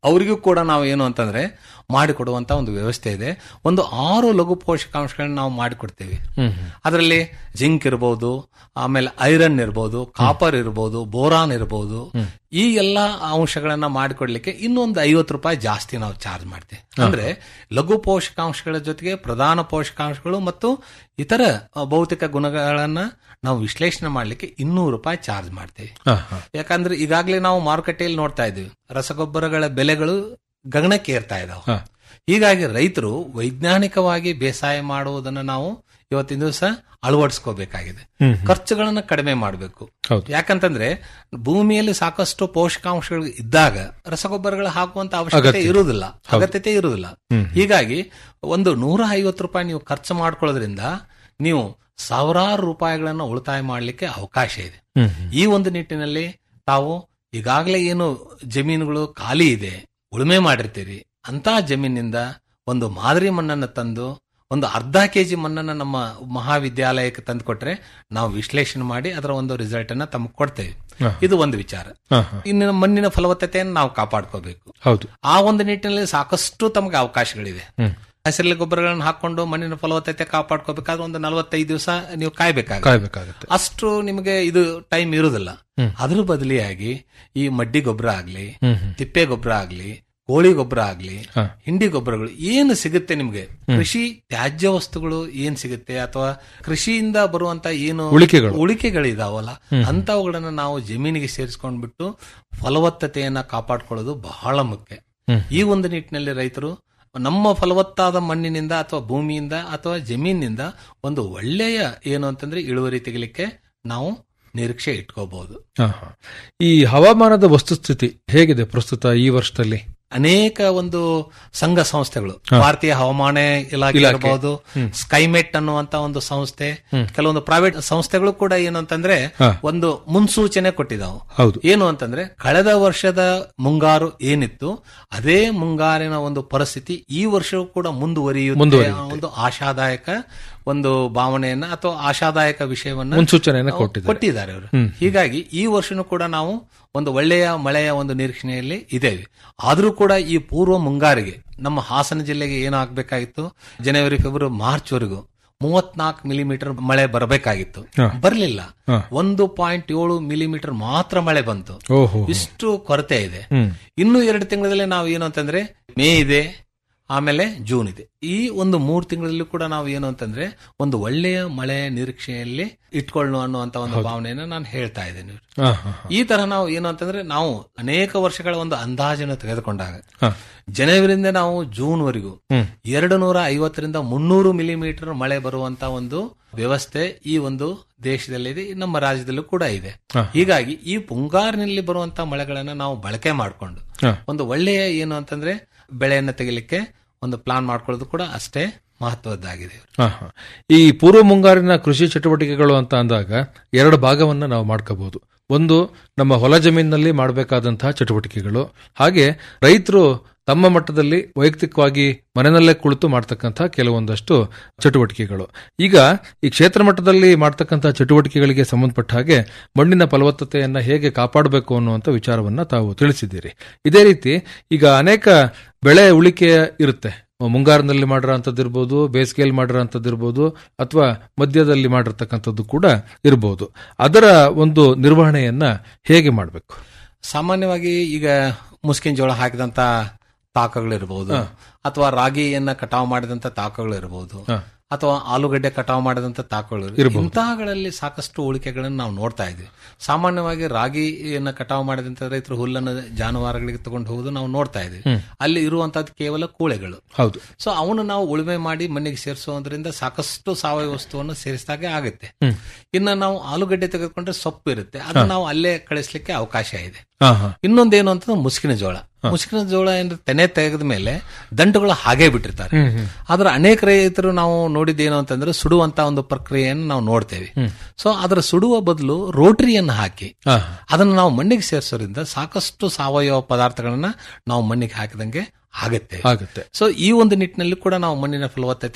ಅವರಿಗೂ ಕೂಡ ನಾವು ಏನು ಅಂತಂದ್ರೆ ಮಾಡಿಕೊಡುವಂತ ಒಂದು ವ್ಯವಸ್ಥೆ ಇದೆ ಒಂದು ಆರು ಲಘು ಪೋಷಕಾಂಶಗಳನ್ನ ನಾವು ಮಾಡಿಕೊಡ್ತೇವೆ ಅದರಲ್ಲಿ ಜಿಂಕ್ ಇರಬಹುದು ಆಮೇಲೆ ಐರನ್ ಇರಬಹುದು ಕಾಪರ್ ಇರಬಹುದು ಬೋರಾನ್ ಇರಬಹುದು ಈ ಎಲ್ಲಾ ಅಂಶಗಳನ್ನ ಮಾಡಿಕೊಡ್ಲಿಕ್ಕೆ ಇನ್ನೊಂದು ಐವತ್ತು ರೂಪಾಯಿ ಜಾಸ್ತಿ ನಾವು ಚಾರ್ಜ್ ಮಾಡ್ತೇವೆ ಅಂದ್ರೆ ಲಘು ಪೋಷಕಾಂಶಗಳ ಜೊತೆಗೆ ಪ್ರಧಾನ ಪೋಷಕಾಂಶಗಳು ಮತ್ತು ಇತರ ಅ, ಭೌತಿಕ ಗುಣಗಳನ್ನ ನಾವು ವಿಶ್ಲೇಷಣೆ ಮಾಡ್ಲಿಕ್ಕೆ ಇನ್ನೂರು ರೂಪಾಯಿ ಚಾರ್ಜ್ ಮಾಡ್ತೇವೆ ಹಾ, ಹಾ. ಯಾಕಂದ್ರೆ ಈಗಾಗಲೇ ನಾವು ಮಾರುಕಟ್ಟೆಯಲ್ಲಿ ನೋಡ್ತಾ ಇದ್ದೀವಿ ರಸಗೊಬ್ಬರಗಳ ಬೆಲೆಗಳು ಗಗನಕ್ಕೆ ಏರ್ತಾ ಇದಾವೆ ಹಾ. ಹೀಗಾಗಿ ರೈತರು ವೈಜ್ಞಾನಿಕವಾಗಿ ಬೇಸಾಯ ಮಾಡುವುದನ್ನು ನಾವು ಇವತ್ತಿನ ದಿವಸ ಅಳವಡಿಸ್ಕೋಬೇಕಾಗಿದೆ ಹ್ಮ್, ಹ್ಮ್. ಖರ್ಚುಗಳನ್ನ ಕಡಿಮೆ ಮಾಡಬೇಕು ಹೌದು. ಯಾಕಂತಂದ್ರೆ ಭೂಮಿಯಲ್ಲಿ ಸಾಕಷ್ಟು ಪೋಷಕಾಂಶಗಳು ಇದ್ದಾಗ ರಸಗೊಬ್ಬರಗಳು ಹಾಕುವಂತ ಅವಶ್ಯಕತೆ ಅಗತ್ಯ. ಇರುವುದಿಲ್ಲ ಹೌದು. ಅಗತ್ಯತೆ ಇರುವುದಿಲ್ಲ ಹ್ಮ್. ಹೀಗಾಗಿ ಒಂದು ನೂರ ಐವತ್ತು ರೂಪಾಯಿ ನೀವು ಖರ್ಚು ಮಾಡ್ಕೊಳ್ಳೋದ್ರಿಂದ ನೀವು ಸಾವಿರಾರು ರೂಪಾಯಿಗಳನ್ನ ಉಳಿತಾಯ ಮಾಡಲಿಕ್ಕೆ ಅವಕಾಶ ಇದೆ ಹ್ಮ್, ಈ ಒಂದು ನಿಟ್ಟಿನಲ್ಲಿ ತಾವು ಈಗಾಗಲೇ ಏನು ಜಮೀನುಗಳು ಖಾಲಿ ಇದೆ ಉಳುಮೆ ಮಾಡಿರ್ತೀರಿ ಅಂತ ಜಮೀನಿಂದ ಒಂದು ಮಾದರಿ ಮಣ್ಣನ್ನು ತಂದು ಒಂದು ಅರ್ಧ ಕೆಜಿ ಮಣ್ಣನ್ನು ನಮ್ಮ ಮಹಾವಿದ್ಯಾಲಯಕ್ಕೆ ತಂದು ಕೊಟ್ರೆ ನಾವು ವಿಶ್ಲೇಷಣೆ ಮಾಡಿ ಅದರ ಒಂದು ರಿಸಲ್ಟ್ ಅನ್ನ ತಮಗೆ ಕೊಡ್ತೇವೆ ಹಾ. ಇದು ಒಂದು ವಿಚಾರ ಹಾ, ಹಾ. ಇನ್ನು ಮಣ್ಣಿನ ಫಲವತ್ತತೆಯನ್ನು ನಾವು ಕಾಪಾಡ್ಕೋಬೇಕು ಹೌದು ಆ ಒಂದು ನಿಟ್ಟಿನಲ್ಲಿ ಸಾಕಷ್ಟು ತಮಗೆ ಅವಕಾಶಗಳಿದೆ ಹ್ಮ್. ಹಸಿರು ಗೊಬ್ಬರಗಳನ್ನು ಹಾಕೊಂಡು ಮಣ್ಣಿನ ಫಲವತ್ತತೆ ಕಾಪಾಡ್ಕೋಬೇಕಾದ್ರೆ ಒಂದು ನಲವತ್ತೈದು ದಿವಸ ನೀವು ಕಾಯ್ಬೇಕಾಗುತ್ತೆ ಕಾಯ್ಬೇಕಾಗತ್ತೆ ಅಷ್ಟು ನಿಮಗೆ ಇದು ಟೈಮ್ ಇರುವುದಿಲ್ಲ ಹ್ಮ್. ಅದ್ರ ಬದಲಿಯಾಗಿ ಈ ಮಡ್ಡಿ ಗೊಬ್ಬರ ಆಗ್ಲಿ ಹ್ಮ್, ಹ್ಮ್. ತಿಪ್ಪೆ ಗೊಬ್ಬರ ಆಗ್ಲಿ ಕೋಳಿ ಗೊಬ್ಬರ ಆಗ್ಲಿ ಹಾ. ಹಿಂಡಿ ಗೊಬ್ಬರಗಳು ಏನು ಸಿಗುತ್ತೆ ನಿಮ್ಗೆ ಕೃಷಿ ತ್ಯಾಜ್ಯ ವಸ್ತುಗಳು ಏನ್ ಸಿಗುತ್ತೆ ಅಥವಾ ಕೃಷಿಯಿಂದ ಬರುವಂತ ಏನು ಉಳಿಕೆಗಳು. ಉಳಿಕೆಗಳಿದಾವಲ್ಲ ಅಂತವುಗಳನ್ನ ನಾವು ಜಮೀನಿಗೆ ಸೇರಿಸ್ಕೊಂಡ್ಬಿಟ್ಟು ಫಲವತ್ತತೆಯನ್ನ ಕಾಪಾಡ್ಕೊಳ್ಳೋದು ಬಹಳ ಮುಖ್ಯ ಹ್ಮ್. ಈ ಒಂದು ನಿಟ್ಟಿನಲ್ಲಿ ರೈತರು ನಮ್ಮ ಫಲವತ್ತಾದ ಮಣ್ಣಿನಿಂದ ಅಥವಾ ಭೂಮಿಯಿಂದ ಅಥವಾ ಜಮೀನಿನಿಂದ ಒಂದು ಒಳ್ಳೆಯ ಏನು ಅಂತಂದ್ರೆ ಇಳುವರಿ ತೆಗಿಲಿಕ್ಕೆ ನಾವು ನಿರೀಕ್ಷೆ ಇಟ್ಕೋಬಹುದು ಹಾ, ಹಾ. ಈ ಹವಾಮಾನದ ವಸ್ತುಸ್ಥಿತಿ ಹೇಗಿದೆ ಪ್ರಸ್ತುತ ಈ ವರ್ಷದಲ್ಲಿ ಅನೇಕ ಒಂದು ಸಂಘ ಸಂಸ್ಥೆಗಳು ಹಾ. ಭಾರತೀಯ ಹವಾಮಾನ ಇಲಾಖೆ ಇಲಾಖೆ. ಇರಬಹುದು ಹ್ಮ್. ಸ್ಕೈಮೆಟ್ ಅನ್ನುವಂತ ಒಂದು ಸಂಸ್ಥೆ ಹ್ಮ್. ಕೆಲವೊಂದು ಪ್ರೈವೇಟ್ ಸಂಸ್ಥೆಗಳು ಕೂಡ ಏನು ಅಂತಂದ್ರೆ ಹಾ. ಒಂದು ಮುನ್ಸೂಚನೆ ಕೊಟ್ಟಿದ್ದಾವೆ ಹೌದು ಏನು ಅಂತಂದ್ರೆ ಕಳೆದ ವರ್ಷದ ಮುಂಗಾರು ಏನಿತ್ತು ಅದೇ ಮುಂಗಾರಿನ ಒಂದು ಪರಿಸ್ಥಿತಿ ಈ ವರ್ಷವೂ ಕೂಡ ಮುಂದುವರಿಯುತ್ತೆ ಮುಂದುವರಿಯುತ್ತೆ. ಅನ್ನೋ ಒಂದು ಆಶಾದಾಯಕ ಒಂದು ಭಾವನೆಯನ್ನ ಅಥವಾ ಆಶಾದಾಯಕ ವಿಷಯವನ್ನ ಮುನ್ಸೂಚನೆಯನ್ನ ನಾವು ಕೊಟ್ಟಿದ್ದಾರೆ. ಕೊಟ್ಟಿದ್ದಾರೆ ಅವರು ಹ್ಮ್. ಹೀಗಾಗಿ ಈ ವರ್ಷನೂ ಕೂಡ ನಾವು ಒಂದು ಒಳ್ಳೆಯ ಮಳೆಯ ಒಂದು ನಿರೀಕ್ಷಣೆಯಲ್ಲಿ ಇದ್ದೇವೆ ಆದ್ರೂ ಕೂಡ ಈ ಪೂರ್ವ ಮುಂಗಾರಿಗೆ ನಮ್ಮ ಹಾಸನ ಜಿಲ್ಲೆಗೆ ಏನಾಗಬೇಕಾಗಿತ್ತು ಜನವರಿ ಫೆಬ್ರವರಿ ಮಾರ್ಚ್ ವರೆಗೂ ಮೂವತ್ನಾಲ್ಕು ಮಿಲಿಮೀಟರ್ ಮಳೆ ಬರಬೇಕಾಗಿತ್ತು ಹಾ. ಬರಲಿಲ್ಲ ಹಾ. ಒಂದು ಪಾಯಿಂಟ್ ಏಳು ಮಿಲಿಮೀಟರ್ ಮಾತ್ರ ಮಳೆ ಬಂತು ಓಹೋ ಇಷ್ಟು ಕೊರತೆ ಇದೆ ಹ್ಮ್. ಇನ್ನು ಎರಡು ತಿಂಗಳಲ್ಲಿ ನಾವು ಏನು ಅಂತಂದ್ರೆ ಮೇ ಇದೆ ಆಮೇಲೆ ಜೂನ್ ಇದೆ ಈ ಒಂದು ಮೂರು ತಿಂಗಳಲ್ಲಿ ಕೂಡ ನಾವು ಏನು ಅಂತಂದ್ರೆ ಒಂದು ಒಳ್ಳೆಯ ಮಳೆಯ ನಿರೀಕ್ಷೆಯಲ್ಲಿ ಇಟ್ಕೊಳ್ಳೋ ಅನ್ನುವಂತ ಒಂದು ಭಾವನೆಯನ್ನ ನಾನು ಹೇಳ್ತಾ ಇದ್ದೇನೆ ಹಾ, ಹಾ, ಹಾ. ಈ ತರ ನಾವು ಏನು ಅಂತಂದ್ರೆ ನಾವು ಅನೇಕ ವರ್ಷಗಳ ಒಂದು ಅಂದಾಜನ್ನು ತೆಗೆದುಕೊಂಡಾಗ ಹಾ. ಜನವರಿಂದ ನಾವು ಜೂನ್ ವರೆಗೂ ಹ್ಮ್. ಎರಡು ನೂರ ಐವತ್ತರಿಂದ ಮುನ್ನೂರು ಮಿಲಿಮೀಟರ್ ಮಳೆ ಬರುವಂತ ಒಂದು ವ್ಯವಸ್ಥೆ ಈ ಒಂದು ದೇಶದಲ್ಲಿದೆ ನಮ್ಮ ರಾಜ್ಯದಲ್ಲೂ ಕೂಡ ಇದೆ ಹಾ. ಹೀಗಾಗಿ ಈ ಮುಂಗಾರಿನಲ್ಲಿ ಬರುವಂತ ಮಳೆಗಳನ್ನ ನಾವು ಬಳಕೆ ಮಾಡಿಕೊಂಡು ಹಾ. ಒಂದು ಒಳ್ಳೆಯ ಏನು ಅಂತಂದ್ರೆ ಬೆಳೆಯನ್ನ ತೆಗಿಲಿಕ್ಕೆ ಒಂದು ಪ್ಲಾನ್ ಮಾಡ್ಕೊಳ್ಳೋದು ಕೂಡ ಅಷ್ಟೇ ಮಹತ್ವದ್ದಾಗಿದೆ ಹಾ, ಹಾ. ಈ ಪೂರ್ವ ಮುಂಗಾರಿನ ಕೃಷಿ ಚಟುವಟಿಕೆಗಳು ಅಂತ ಅಂದಾಗ ಎರಡು ಭಾಗವನ್ನ ನಾವು ಮಾಡ್ಕೋಬಹುದು ಒಂದು ನಮ್ಮ ಹೊಲ ಜಮೀನಿನಲ್ಲಿ ಮಾಡಬೇಕಾದಂತಹ ಚಟುವಟಿಕೆಗಳು ಹಾಗೆ ರೈತರು ತಮ್ಮ ಮಟ್ಟದಲ್ಲಿ ವೈಯಕ್ತಿಕವಾಗಿ ಮನೆಯಲ್ಲೇ ಕುಳಿತು ಮಾಡ್ತಕ್ಕಂತಹ ಕೆಲವೊಂದಷ್ಟು ಚಟುವಟಿಕೆಗಳು ಈಗ ಈ ಕ್ಷೇತ್ರ ಮಟ್ಟದಲ್ಲಿ ಮಾಡ್ತಕ್ಕಂತಹ ಚಟುವಟಿಕೆಗಳಿಗೆ ಸಂಬಂಧಪಟ್ಟ ಹಾಗೆ ಮಣ್ಣಿನ ಫಲವತ್ತತೆಯನ್ನ ಹೇಗೆ ಕಾಪಾಡಬೇಕು ಅನ್ನುವಂಥ ವಿಚಾರವನ್ನ ತಾವು ತಿಳಿಸಿದ್ದೀರಿ ಇದೇ ರೀತಿ ಈಗ ಅನೇಕ ಬೆಳೆ ಉಳಿಕೆ ಇರುತ್ತೆ ಮುಂಗಾರಿನಲ್ಲಿ ಮಾಡಿರೋಂಥದ್ದು ಇರ್ಬೋದು ಬೇಸಿಗೆಯಲ್ಲಿ ಮಾಡಿರೋಂಥದ್ದು ಇರ್ಬೋದು ಅಥವಾ ಮಧ್ಯದಲ್ಲಿ ಮಾಡಿರ್ತಕ್ಕಂಥದ್ದು ಕೂಡ ಇರ್ಬೋದು ಅದರ ಒಂದು ನಿರ್ವಹಣೆಯನ್ನ ಹೇಗೆ ಮಾಡಬೇಕು ಸಾಮಾನ್ಯವಾಗಿ ಈಗ ಮುಸ್ಕಿನ ಜೋಳ ಹಾಕಿದಂತ ತಾಕಗಳಿರಬಹುದು ಅಥವಾ ರಾಗಿಯನ್ನ ಕಟಾವು ಮಾಡಿದಂತ ತಾಕಗಳಿರಬಹುದು ಹಾ. ಅಥವಾ ಆಲೂಗಡ್ಡೆ ಕಟಾವು ಮಾಡಿದಂತ ತಾಕಗಳು ಇರ್ಬಹುದು. ಇಂತಹಗಳಲ್ಲಿ ಸಾಕಷ್ಟು ಉಳಿಕೆಗಳನ್ನು ನಾವು ನೋಡ್ತಾ ಇದ್ವಿ ಸಾಮಾನ್ಯವಾಗಿ ರಾಗಿಯನ್ನ ಕಟಾವು ಮಾಡಿದಂತ ರೈತರು ಹುಲ್ಲನ್ನು ಜಾನುವಾರುಗಳಿಗೆ ತಗೊಂಡು ಹೋಗುದು ನಾವು ನೋಡ್ತಾ ಇದ್ವಿ ಅಲ್ಲಿ ಇರುವಂತದ್ದು ಕೇವಲ ಕೂಳೆಗಳು ಹೌದು ಸೊ ಅವನು ನಾವು ಉಳುಮೆ ಮಾಡಿ ಮಣ್ಣಿಗೆ ಸೇರಿಸೋದ್ರಿಂದ ಸಾಕಷ್ಟು ಸಾವಯವ ವಸ್ತುವನ್ನು ಸೇರಿಸಿದಾಗೆ ಆಗುತ್ತೆ ಇನ್ನು ನಾವು ಆಲೂಗಡ್ಡೆ ತೆಗೆದುಕೊಂಡ್ರೆ ಸೊಪ್ಪು ಇರುತ್ತೆ ಅದನ್ನ ನಾವು ಅಲ್ಲೇ ಕಳಿಸ್ಲಿಕ್ಕೆ ಅವಕಾಶ ಇದೆ ಹಾ ಹಾ ಇನ್ನೊಂದೇನು ಅಂತಂದ್ರೆ ಮುಸ್ಕಿನ ಜೋಳ ಮುಸ್ಕಿನ ಜೋಳ ಏನ್ರ ತೆನೆ ತೆಗೆದ ಮೇಲೆ ದಂಟುಗಳು ಹಾಗೆ ಬಿಟ್ಟಿರ್ತಾರೆ ಆದ್ರೆ ಅನೇಕ ರೈತರು ನಾವು ನೋಡಿದ್ದೇನು ಅಂತಂದ್ರೆ ಸುಡುವಂತ ಒಂದು ಪ್ರಕ್ರಿಯೆಯನ್ನು ನಾವು ನೋಡ್ತೇವೆ ಸೊ ಅದರ ಸುಡುವ ಬದಲು ರೋಟರಿಯನ್ನು ಹಾಕಿ ಹಾ ಅದನ್ನು ನಾವು ಮಣ್ಣಿಗೆ ಸೇರಿಸೋದ್ರಿಂದ ಸಾಕಷ್ಟು ಸಾವಯವ ಪದಾರ್ಥಗಳನ್ನ ನಾವು ಮಣ್ಣಿಗೆ ಹಾಕಿದಂಗೆ ಆಗುತ್ತೆ ಆಗುತ್ತೆ ಸೊ ಈ ಒಂದು ನಿಟ್ಟಿನಲ್ಲಿ ಕೂಡ ನಾವು ಮಣ್ಣಿನ ಫಲವತ್ತತೆಯನ್ನ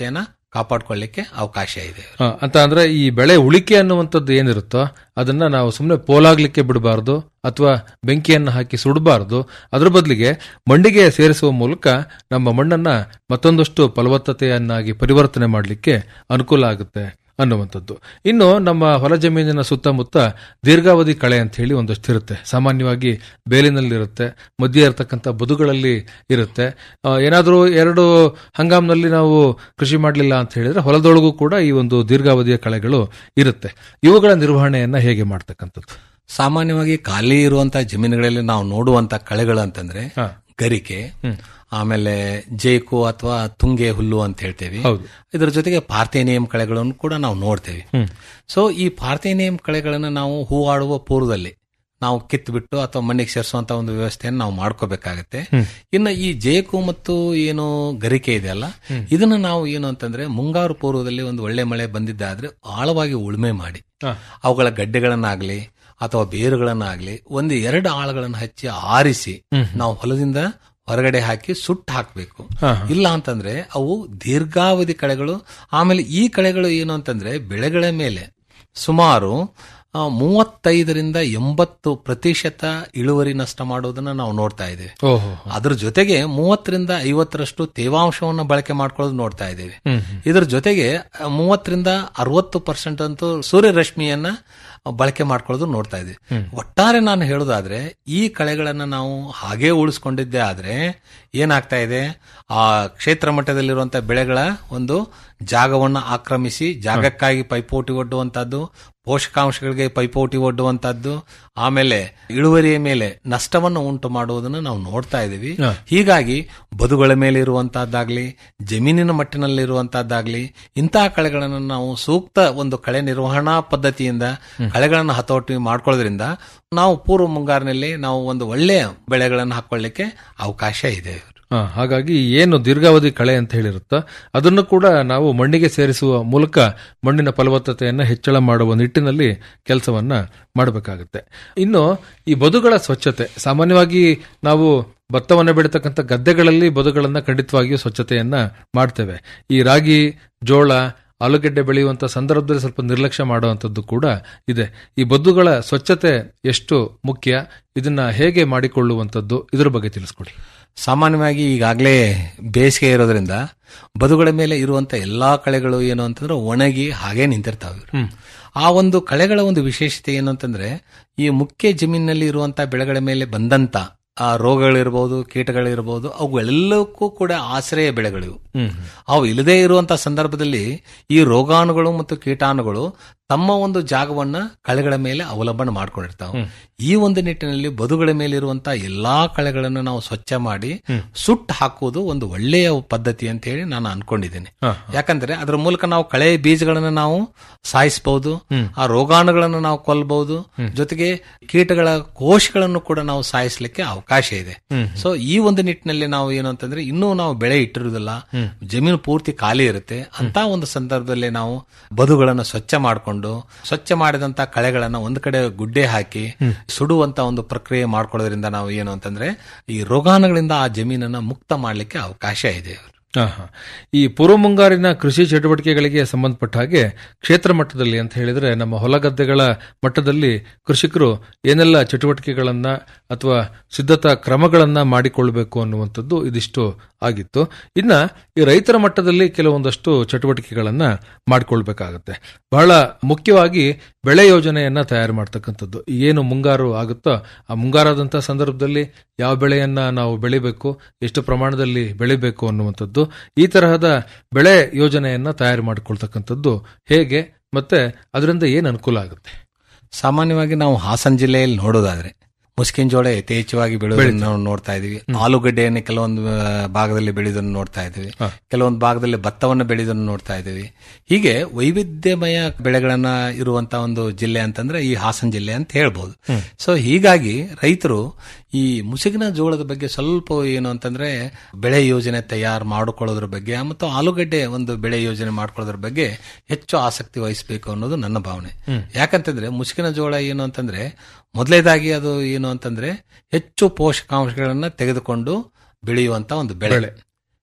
ಕಾಪಾಡ್ಕೊಳ್ಳಿಕ್ಕೆ ಅವಕಾಶ ಇದೆ ಹ, ಅಂತ ಅಂದ್ರೆ ಈ ಬೆಳೆ ಉಳಿಕೆ ಅನ್ನುವಂಥದ್ದು ಏನಿರುತ್ತೋ ಅದನ್ನ ನಾವು ಸುಮ್ಮನೆ ಪೋಲಾಗ್ಲಿಕ್ಕೆ ಬಿಡಬಾರ್ದು ಅಥವಾ ಬೆಂಕಿಯನ್ನು ಹಾಕಿ ಸುಡಬಾರ್ದು ಅದ್ರ ಬದಲಿಗೆ ಮಣ್ಣಿಗೆ ಸೇರಿಸುವ ಮೂಲಕ ನಮ್ಮ ಮಣ್ಣನ್ನ ಮತ್ತೊಂದಷ್ಟು ಫಲವತ್ತತೆಯನ್ನಾಗಿ ಪರಿವರ್ತನೆ ಮಾಡಲಿಕ್ಕೆ ಅನುಕೂಲ ಆಗುತ್ತೆ ಅನ್ನುವಂಥದ್ದು ಇನ್ನು ನಮ್ಮ ಹೊಲ ಜಮೀನಿನ ಸುತ್ತಮುತ್ತ ದೀರ್ಘಾವಧಿ ಕಳೆ ಅಂತ ಹೇಳಿ ಒಂದಷ್ಟು ಇರುತ್ತೆ ಸಾಮಾನ್ಯವಾಗಿ ಬೇಲಿನಲ್ಲಿರುತ್ತೆ ಮಧ್ಯೆ ಇರತಕ್ಕಂಥ ಬದುಗಳಲ್ಲಿ ಇರುತ್ತೆ ಆ, ಏನಾದರೂ ಎರಡು ಹಂಗಾಮ್ನಲ್ಲಿ ನಾವು ಕೃಷಿ ಮಾಡಲಿಲ್ಲ ಅಂತ ಹೇಳಿದ್ರೆ ಹೊಲದೊಳಗೂ ಕೂಡ ಈ ಒಂದು ದೀರ್ಘಾವಧಿಯ ಕಳೆಗಳು ಇರುತ್ತೆ ಇವುಗಳ ನಿರ್ವಹಣೆಯನ್ನ ಹೇಗೆ ಮಾಡ್ತಕ್ಕಂಥದ್ದು ಸಾಮಾನ್ಯವಾಗಿ ಖಾಲಿ ಇರುವಂತಹ ಜಮೀನುಗಳಲ್ಲಿ ನಾವು ನೋಡುವಂತ ಕಳೆಗಳು ಅಂತಂದ್ರೆ ಗರಿಕೆ ಆಮೇಲೆ ಜೇಕು ಅಥವಾ ತುಂಗೆ ಹುಲ್ಲು ಅಂತ ಹೇಳ್ತೇವೆ ಹೌದು. ಇದರ ಜೊತೆಗೆ ಪಾರ್ಥೇನಿಯಂ ಕಳೆಗಳನ್ನು ಕೂಡ ನಾವು ನೋಡ್ತೇವೆ ಸೊ ಈ ಪಾರ್ಥೇನಿಯಂ ಕಳೆಗಳನ್ನು ನಾವು ಹೂವಾಡುವ ಪೂರ್ವದಲ್ಲಿ ನಾವು ಕಿತ್ಬಿಟ್ಟು ಅಥವಾ ಮಣ್ಣಿಗೆ ಸೇರಿಸುವಂತ ಒಂದು ವ್ಯವಸ್ಥೆಯನ್ನು ನಾವು ಮಾಡ್ಕೋಬೇಕಾಗತ್ತೆ ಇನ್ನು ಈ ಜೇಕು ಮತ್ತು ಏನು ಗರಿಕೆ ಇದೆಯಲ್ಲ ಇದನ್ನ ನಾವು ಏನು ಅಂತಂದ್ರೆ ಮುಂಗಾರು ಪೂರ್ವದಲ್ಲಿ ಒಂದು ಒಳ್ಳೆ ಮಳೆ ಬಂದಿದ್ದಾದ್ರೆ ಆಳವಾಗಿ ಉಳುಮೆ ಮಾಡಿ ಅವುಗಳ ಗಡ್ಡೆಗಳನ್ನಾಗ್ಲಿ ಅಥವಾ ಬೇರುಗಳನ್ನಾಗ್ಲಿ ಒಂದು ಎರಡು ಆಳುಗಳನ್ನು ಹಚ್ಚಿ ಆರಿಸಿ ನಾವು ಹೊಲದಿಂದ ಹೊರಗಡೆ ಹಾಕಿ ಸುಟ್ಟು ಹಾಕಬೇಕು ಇಲ್ಲ ಅಂತಂದ್ರೆ ಅವು ದೀರ್ಘಾವಧಿ ಕಳೆಗಳು ಆಮೇಲೆ ಈ ಕಳೆಗಳು ಏನು ಅಂತಂದ್ರೆ ಬೆಳೆಗಳ ಮೇಲೆ ಸುಮಾರು ಆ, ಮೂವತ್ತೈದರಿಂದ ಎಂಬತ್ತು ಪ್ರತಿಶತ ಇಳುವರಿ ನಷ್ಟ ಮಾಡೋದನ್ನ ನಾವು ನೋಡ್ತಾ ಇದ್ದೇವೆ ಓಹೋ ಅದ್ರ ಜೊತೆಗೆ ಮೂವತ್ತರಿಂದ ಐವತ್ತರಷ್ಟು ತೇವಾಂಶವನ್ನು ಬಳಕೆ ಮಾಡ್ಕೊಳ್ಳೋದು ನೋಡ್ತಾ ಇದ್ದೇವೆ ಇದ್ರ ಜೊತೆಗೆ ಆ, ಮೂವತ್ತರಿಂದ ಅರವತ್ತು ಪರ್ಸೆಂಟ್ ಅಂತೂ ಸೂರ್ಯರಶ್ಮಿಯನ್ನ ಬಳಕೆ ಮಾಡ್ಕೊಳ್ಳೋದು ನೋಡ್ತಾ ಇದ್ದೀವಿ ಒಟ್ಟಾರೆ ನಾನು ಹೇಳೋದಾದ್ರೆ ಈ ಕಳೆಗಳನ್ನ ನಾವು ಹಾಗೆ ಉಳಿಸ್ಕೊಂಡಿದ್ದೆ ಆದ್ರೆ ಏನಾಗ್ತಾ ಇದೆ ಆ ಕ್ಷೇತ್ರ ಮಟ್ಟದಲ್ಲಿರುವಂತಹ ಬೆಳೆಗಳ ಒಂದು ಜಾಗವನ್ನು ಆಕ್ರಮಿಸಿ ಜಾಗಕ್ಕಾಗಿ ಪೈಪೋಟಿ ಒಡ್ಡುವಂತದ್ದು ಪೋಷಕಾಂಶಗಳಿಗೆ ಪೈಪೋಟಿ ಒಡ್ಡುವಂತದ್ದು ಆಮೇಲೆ ಇಳುವರಿಯ ಮೇಲೆ ನಷ್ಟವನ್ನು ಉಂಟು ಮಾಡುವುದನ್ನು ನಾವು ನೋಡ್ತಾ ಇದ್ದೀವಿ ಹೀಗಾಗಿ ಬದುಗಳ ಮೇಲೆ ಇರುವಂತಹದ್ದಾಗ್ಲಿ ಜಮೀನಿನ ಮಟ್ಟಿನಲ್ಲಿರುವಂತಹದ್ದಾಗ್ಲಿ ಇಂತಹ ಕಳೆಗಳನ್ನು ನಾವು ಸೂಕ್ತ ಒಂದು ಕಳೆ ನಿರ್ವಹಣಾ ಪದ್ಧತಿಯಿಂದ ಕಳೆಗಳನ್ನು ಹತೋಟಿ ಮಾಡ್ಕೊಳ್ಳೋದ್ರಿಂದ ನಾವು ಪೂರ್ವ ಮುಂಗಾರಿನಲ್ಲಿ ನಾವು ಒಂದು ಒಳ್ಳೆಯ ಬೆಳೆಗಳನ್ನು ಹಾಕೊಳ್ಳಿಕ್ಕೆ ಅವಕಾಶ ಇದೆ ಹ, ಹಾಗಾಗಿ ಏನು ದೀರ್ಘಾವಧಿ ಕಳೆ ಅಂತ ಹೇಳಿರುತ್ತೋ ಅದನ್ನು ಕೂಡ ನಾವು ಮಣ್ಣಿಗೆ ಸೇರಿಸುವ ಮೂಲಕ ಮಣ್ಣಿನ ಫಲವತ್ತತೆಯನ್ನು ಹೆಚ್ಚಳ ಮಾಡುವ ನಿಟ್ಟಿನಲ್ಲಿ ಕೆಲಸವನ್ನ ಮಾಡಬೇಕಾಗುತ್ತೆ ಇನ್ನು ಈ ಬದುಗಳ ಸ್ವಚ್ಛತೆ ಸಾಮಾನ್ಯವಾಗಿ ನಾವು ಭತ್ತವನ್ನು ಬೆಳೀತಕ್ಕಂಥ ಗದ್ದೆಗಳಲ್ಲಿ ಬದುಗಳನ್ನ ಖಂಡಿತವಾಗಿಯೂ ಸ್ವಚ್ಛತೆಯನ್ನ ಮಾಡ್ತೇವೆ ಈ ರಾಗಿ ಜೋಳ ಆಲೂಗೆಡ್ಡೆ ಬೆಳೆಯುವಂತ ಸಂದರ್ಭದಲ್ಲಿ ಸ್ವಲ್ಪ ನಿರ್ಲಕ್ಷ್ಯ ಮಾಡುವಂತದ್ದು ಕೂಡ ಇದೆ ಈ ಬದುಗಳ ಸ್ವಚ್ಛತೆ ಎಷ್ಟು ಮುಖ್ಯ ಇದನ್ನ ಹೇಗೆ ಮಾಡಿಕೊಳ್ಳುವಂತದ್ದು ಇದ್ರ ಬಗ್ಗೆ ತಿಳಿಸ್ಕೊಡಿ ಸಾಮಾನ್ಯವಾಗಿ ಈಗಾಗಲೇ ಬೇಸಿಗೆ ಇರೋದ್ರಿಂದ ಬದುಗಳ ಮೇಲೆ ಇರುವಂತ ಎಲ್ಲಾ ಕಳೆಗಳು ಏನು ಅಂತಂದ್ರೆ ಒಣಗಿ ಹಾಗೆ ನಿಂತಿರ್ತಾವೆ ಇವ್ರು. ಆ ಒಂದು ಕಳೆಗಳ ಒಂದು ವಿಶೇಷತೆ ಏನು ಅಂತಂದ್ರೆ ಈ ಮುಖ್ಯ ಜಮೀನಿನಲ್ಲಿ ಇರುವಂತ ಬೆಳೆಗಳ ಮೇಲೆ ಬಂದಂತ ಆ ರೋಗಗಳಿರ್ಬೋದು ಕೀಟಗಳಿರ್ಬೋದು ಅವುಗಳೆಲ್ಲಕ್ಕೂ ಕೂಡ ಆಶ್ರಯ ಬೆಳೆಗಳಿವು ಅವು ಇಲ್ಲದೆ ಇರುವಂತಹ ಸಂದರ್ಭದಲ್ಲಿ ಈ ರೋಗಾಣುಗಳು ಮತ್ತು ಕೀಟಾಣುಗಳು ತಮ್ಮ ಒಂದು ಜಾಗವನ್ನ ಕಳೆಗಳ ಮೇಲೆ ಅವಲಂಬನೆ ಮಾಡ್ಕೊಂಡಿರ್ತಾವೆ ಈ ಒಂದು ನಿಟ್ಟಿನಲ್ಲಿ ಬದುಗಳ ಮೇಲೆ ಇರುವಂತಹ ಎಲ್ಲಾ ಕಳೆಗಳನ್ನು ನಾವು ಸ್ವಚ್ಛ ಮಾಡಿ ಸುಟ್ಟು ಹಾಕುವುದು ಒಂದು ಒಳ್ಳೆಯ ಪದ್ಧತಿ ಅಂತ ಹೇಳಿ ನಾನು ಅನ್ಕೊಂಡಿದ್ದೇನೆ ಯಾಕಂದ್ರೆ ಅದರ ಮೂಲಕ ನಾವು ಕಳೆ ಬೀಜಗಳನ್ನು ನಾವು ಸಾಯಿಸಬಹುದು ಆ ರೋಗಾಣುಗಳನ್ನು ನಾವು ಕೊಲ್ಲಬಹುದು ಜೊತೆಗೆ ಕೀಟಗಳ ಕೋಶಗಳನ್ನು ಕೂಡ ನಾವು ಸಾಯಿಸಲಿಕ್ಕೆ ಅವಕಾಶ ಇದೆ ಸೊ ಈ ಒಂದು ನಿಟ್ಟಿನಲ್ಲಿ ನಾವು ಏನು ಅಂತಂದ್ರೆ ಇನ್ನೂ ನಾವು ಬೆಳೆ ಇಟ್ಟಿರುವುದಿಲ್ಲ ಜಮೀನು ಪೂರ್ತಿ ಖಾಲಿ ಇರುತ್ತೆ ಅಂತ ಒಂದು ಸಂದರ್ಭದಲ್ಲಿ ನಾವು ಬದುಗಳನ್ನು ಸ್ವಚ್ಛ ಮಾಡಿಕೊಂಡು ಸ್ವಚ್ಛ ಮಾಡಿದಂತ ಕಳೆಗಳನ್ನ ಒಂದು ಕಡೆ ಗುಡ್ಡೆ ಹಾಕಿ ಸುಡುವಂತ ಒಂದು ಪ್ರಕ್ರಿಯೆ ಮಾಡ್ಕೊಳ್ಳೋದ್ರಿಂದ ನಾವು ಏನು ಅಂತಂದ್ರೆ ಈ ರೋಗಾಣುಗಳಿಂದ ಆ ಜಮೀನನ್ನ ಮುಕ್ತ ಮಾಡ್ಲಿಕ್ಕೆ ಅವಕಾಶ ಇದೆ ಆಹಾ. ಈ ಪೂರ್ವ ಮುಂಗಾರಿನ ಕೃಷಿ ಚಟುವಟಿಕೆಗಳಿಗೆ ಸಂಬಂಧಪಟ್ಟ ಹಾಗೆ ಕ್ಷೇತ್ರ ಮಟ್ಟದಲ್ಲಿ ಅಂತ ಹೇಳಿದ್ರೆ ನಮ್ಮ ಹೊಲಗದ್ದೆಗಳ ಮಟ್ಟದಲ್ಲಿ ಕೃಷಿಕರು ಏನೆಲ್ಲ ಚಟುವಟಿಕೆಗಳನ್ನ ಅಥವಾ ಸಿದ್ಧತಾ ಕ್ರಮಗಳನ್ನ ಮಾಡಿಕೊಳ್ಬೇಕು ಅನ್ನುವಂಥದ್ದು ಇದಿಷ್ಟು ಆಗಿತ್ತು ಇನ್ನ ಈ ರೈತರ ಮಟ್ಟದಲ್ಲಿ ಕೆಲವೊಂದಷ್ಟು ಚಟುವಟಿಕೆಗಳನ್ನ ಮಾಡಿಕೊಳ್ಬೇಕಾಗತ್ತೆ ಬಹಳ ಮುಖ್ಯವಾಗಿ ಬೆಳೆ ಯೋಜನೆಯನ್ನ ತಯಾರು ಮಾಡ್ತಕ್ಕಂಥದ್ದು ಏನು ಮುಂಗಾರು ಆಗುತ್ತೋ ಆ ಮುಂಗಾರಾದಂಥ ಸಂದರ್ಭದಲ್ಲಿ ಯಾವ ಬೆಳೆಯನ್ನ ನಾವು ಬೆಳಿಬೇಕು ಎಷ್ಟು ಪ್ರಮಾಣದಲ್ಲಿ ಬೆಳಿಬೇಕು ಅನ್ನುವಂಥದ್ದು ಈ ತರಹದ ಬೆಳೆ ಯೋಜನೆಯನ್ನ ತಯಾರು ಮಾಡಿಕೊಳ್ತಕ್ಕಂಥದ್ದು ಹೇಗೆ ಮತ್ತೆ ಅದರಿಂದ ಏನು ಅನುಕೂಲ ಆಗುತ್ತೆ ಸಾಮಾನ್ಯವಾಗಿ ನಾವು ಹಾಸನ ಜಿಲ್ಲೆಯಲ್ಲಿ ನೋಡೋದಾದ್ರೆ ಮುಸ್ಕಿನ್ ಜೋಳ ಯಥೇಚ್ಛವಾಗಿ ಬೆಳೆಯೋದನ್ನು ನಾವು ನೋಡ್ತಾ ಇದೀವಿ ಆಲೂಗಡ್ಡೆಯನ್ನು ಕೆಲವೊಂದು ಆ, ಭಾಗದಲ್ಲಿ ಬೆಳೆಯೋದನ್ನು ನೋಡ್ತಾ ಇದ್ದೀವಿ ಕೆಲವೊಂದು ಭಾಗದಲ್ಲಿ ಭತ್ತವನ್ನು ಬೆಳೆಯೋದನ್ನು ನೋಡ್ತಾ ಇದ್ದೀವಿ ಹೀಗೆ ವೈವಿಧ್ಯಮಯ ಬೆಳೆಗಳನ್ನ ಇರುವಂತ ಒಂದು ಜಿಲ್ಲೆ ಅಂತಂದ್ರೆ ಈ ಹಾಸನ ಜಿಲ್ಲೆ ಅಂತ ಹೇಳ್ಬೋದು ಸೊ ಹೀಗಾಗಿ ರೈತರು ಈ ಮುಸುಗಿನ ಜೋಳದ ಬಗ್ಗೆ ಸ್ವಲ್ಪ ಏನು ಅಂತಂದ್ರೆ ಬೆಳೆ ಯೋಜನೆ ತಯಾರು ಮಾಡಿಕೊಳ್ಳೋದ್ರ ಬಗ್ಗೆ ಮತ್ತು ಆಲೂಗಡ್ಡೆ ಒಂದು ಬೆಳೆ ಯೋಜನೆ ಮಾಡ್ಕೊಳ್ಳೋದ್ರ ಬಗ್ಗೆ ಹೆಚ್ಚು ಆಸಕ್ತಿ ವಹಿಸಬೇಕು ಅನ್ನೋದು ನನ್ನ ಭಾವನೆ ಯಾಕಂತಂದ್ರೆ ಮುಸುಕಿನ ಜೋಳ ಏನು ಅಂತಂದ್ರೆ ಮೊದಲೇದಾಗಿ ಅದು ಏನು ಅಂತಂದ್ರೆ ಹೆಚ್ಚು ಪೋಷಕಾಂಶಗಳನ್ನ ತೆಗೆದುಕೊಂಡು ಬೆಳೆಯುವಂತ ಒಂದು ಬೆಳೆ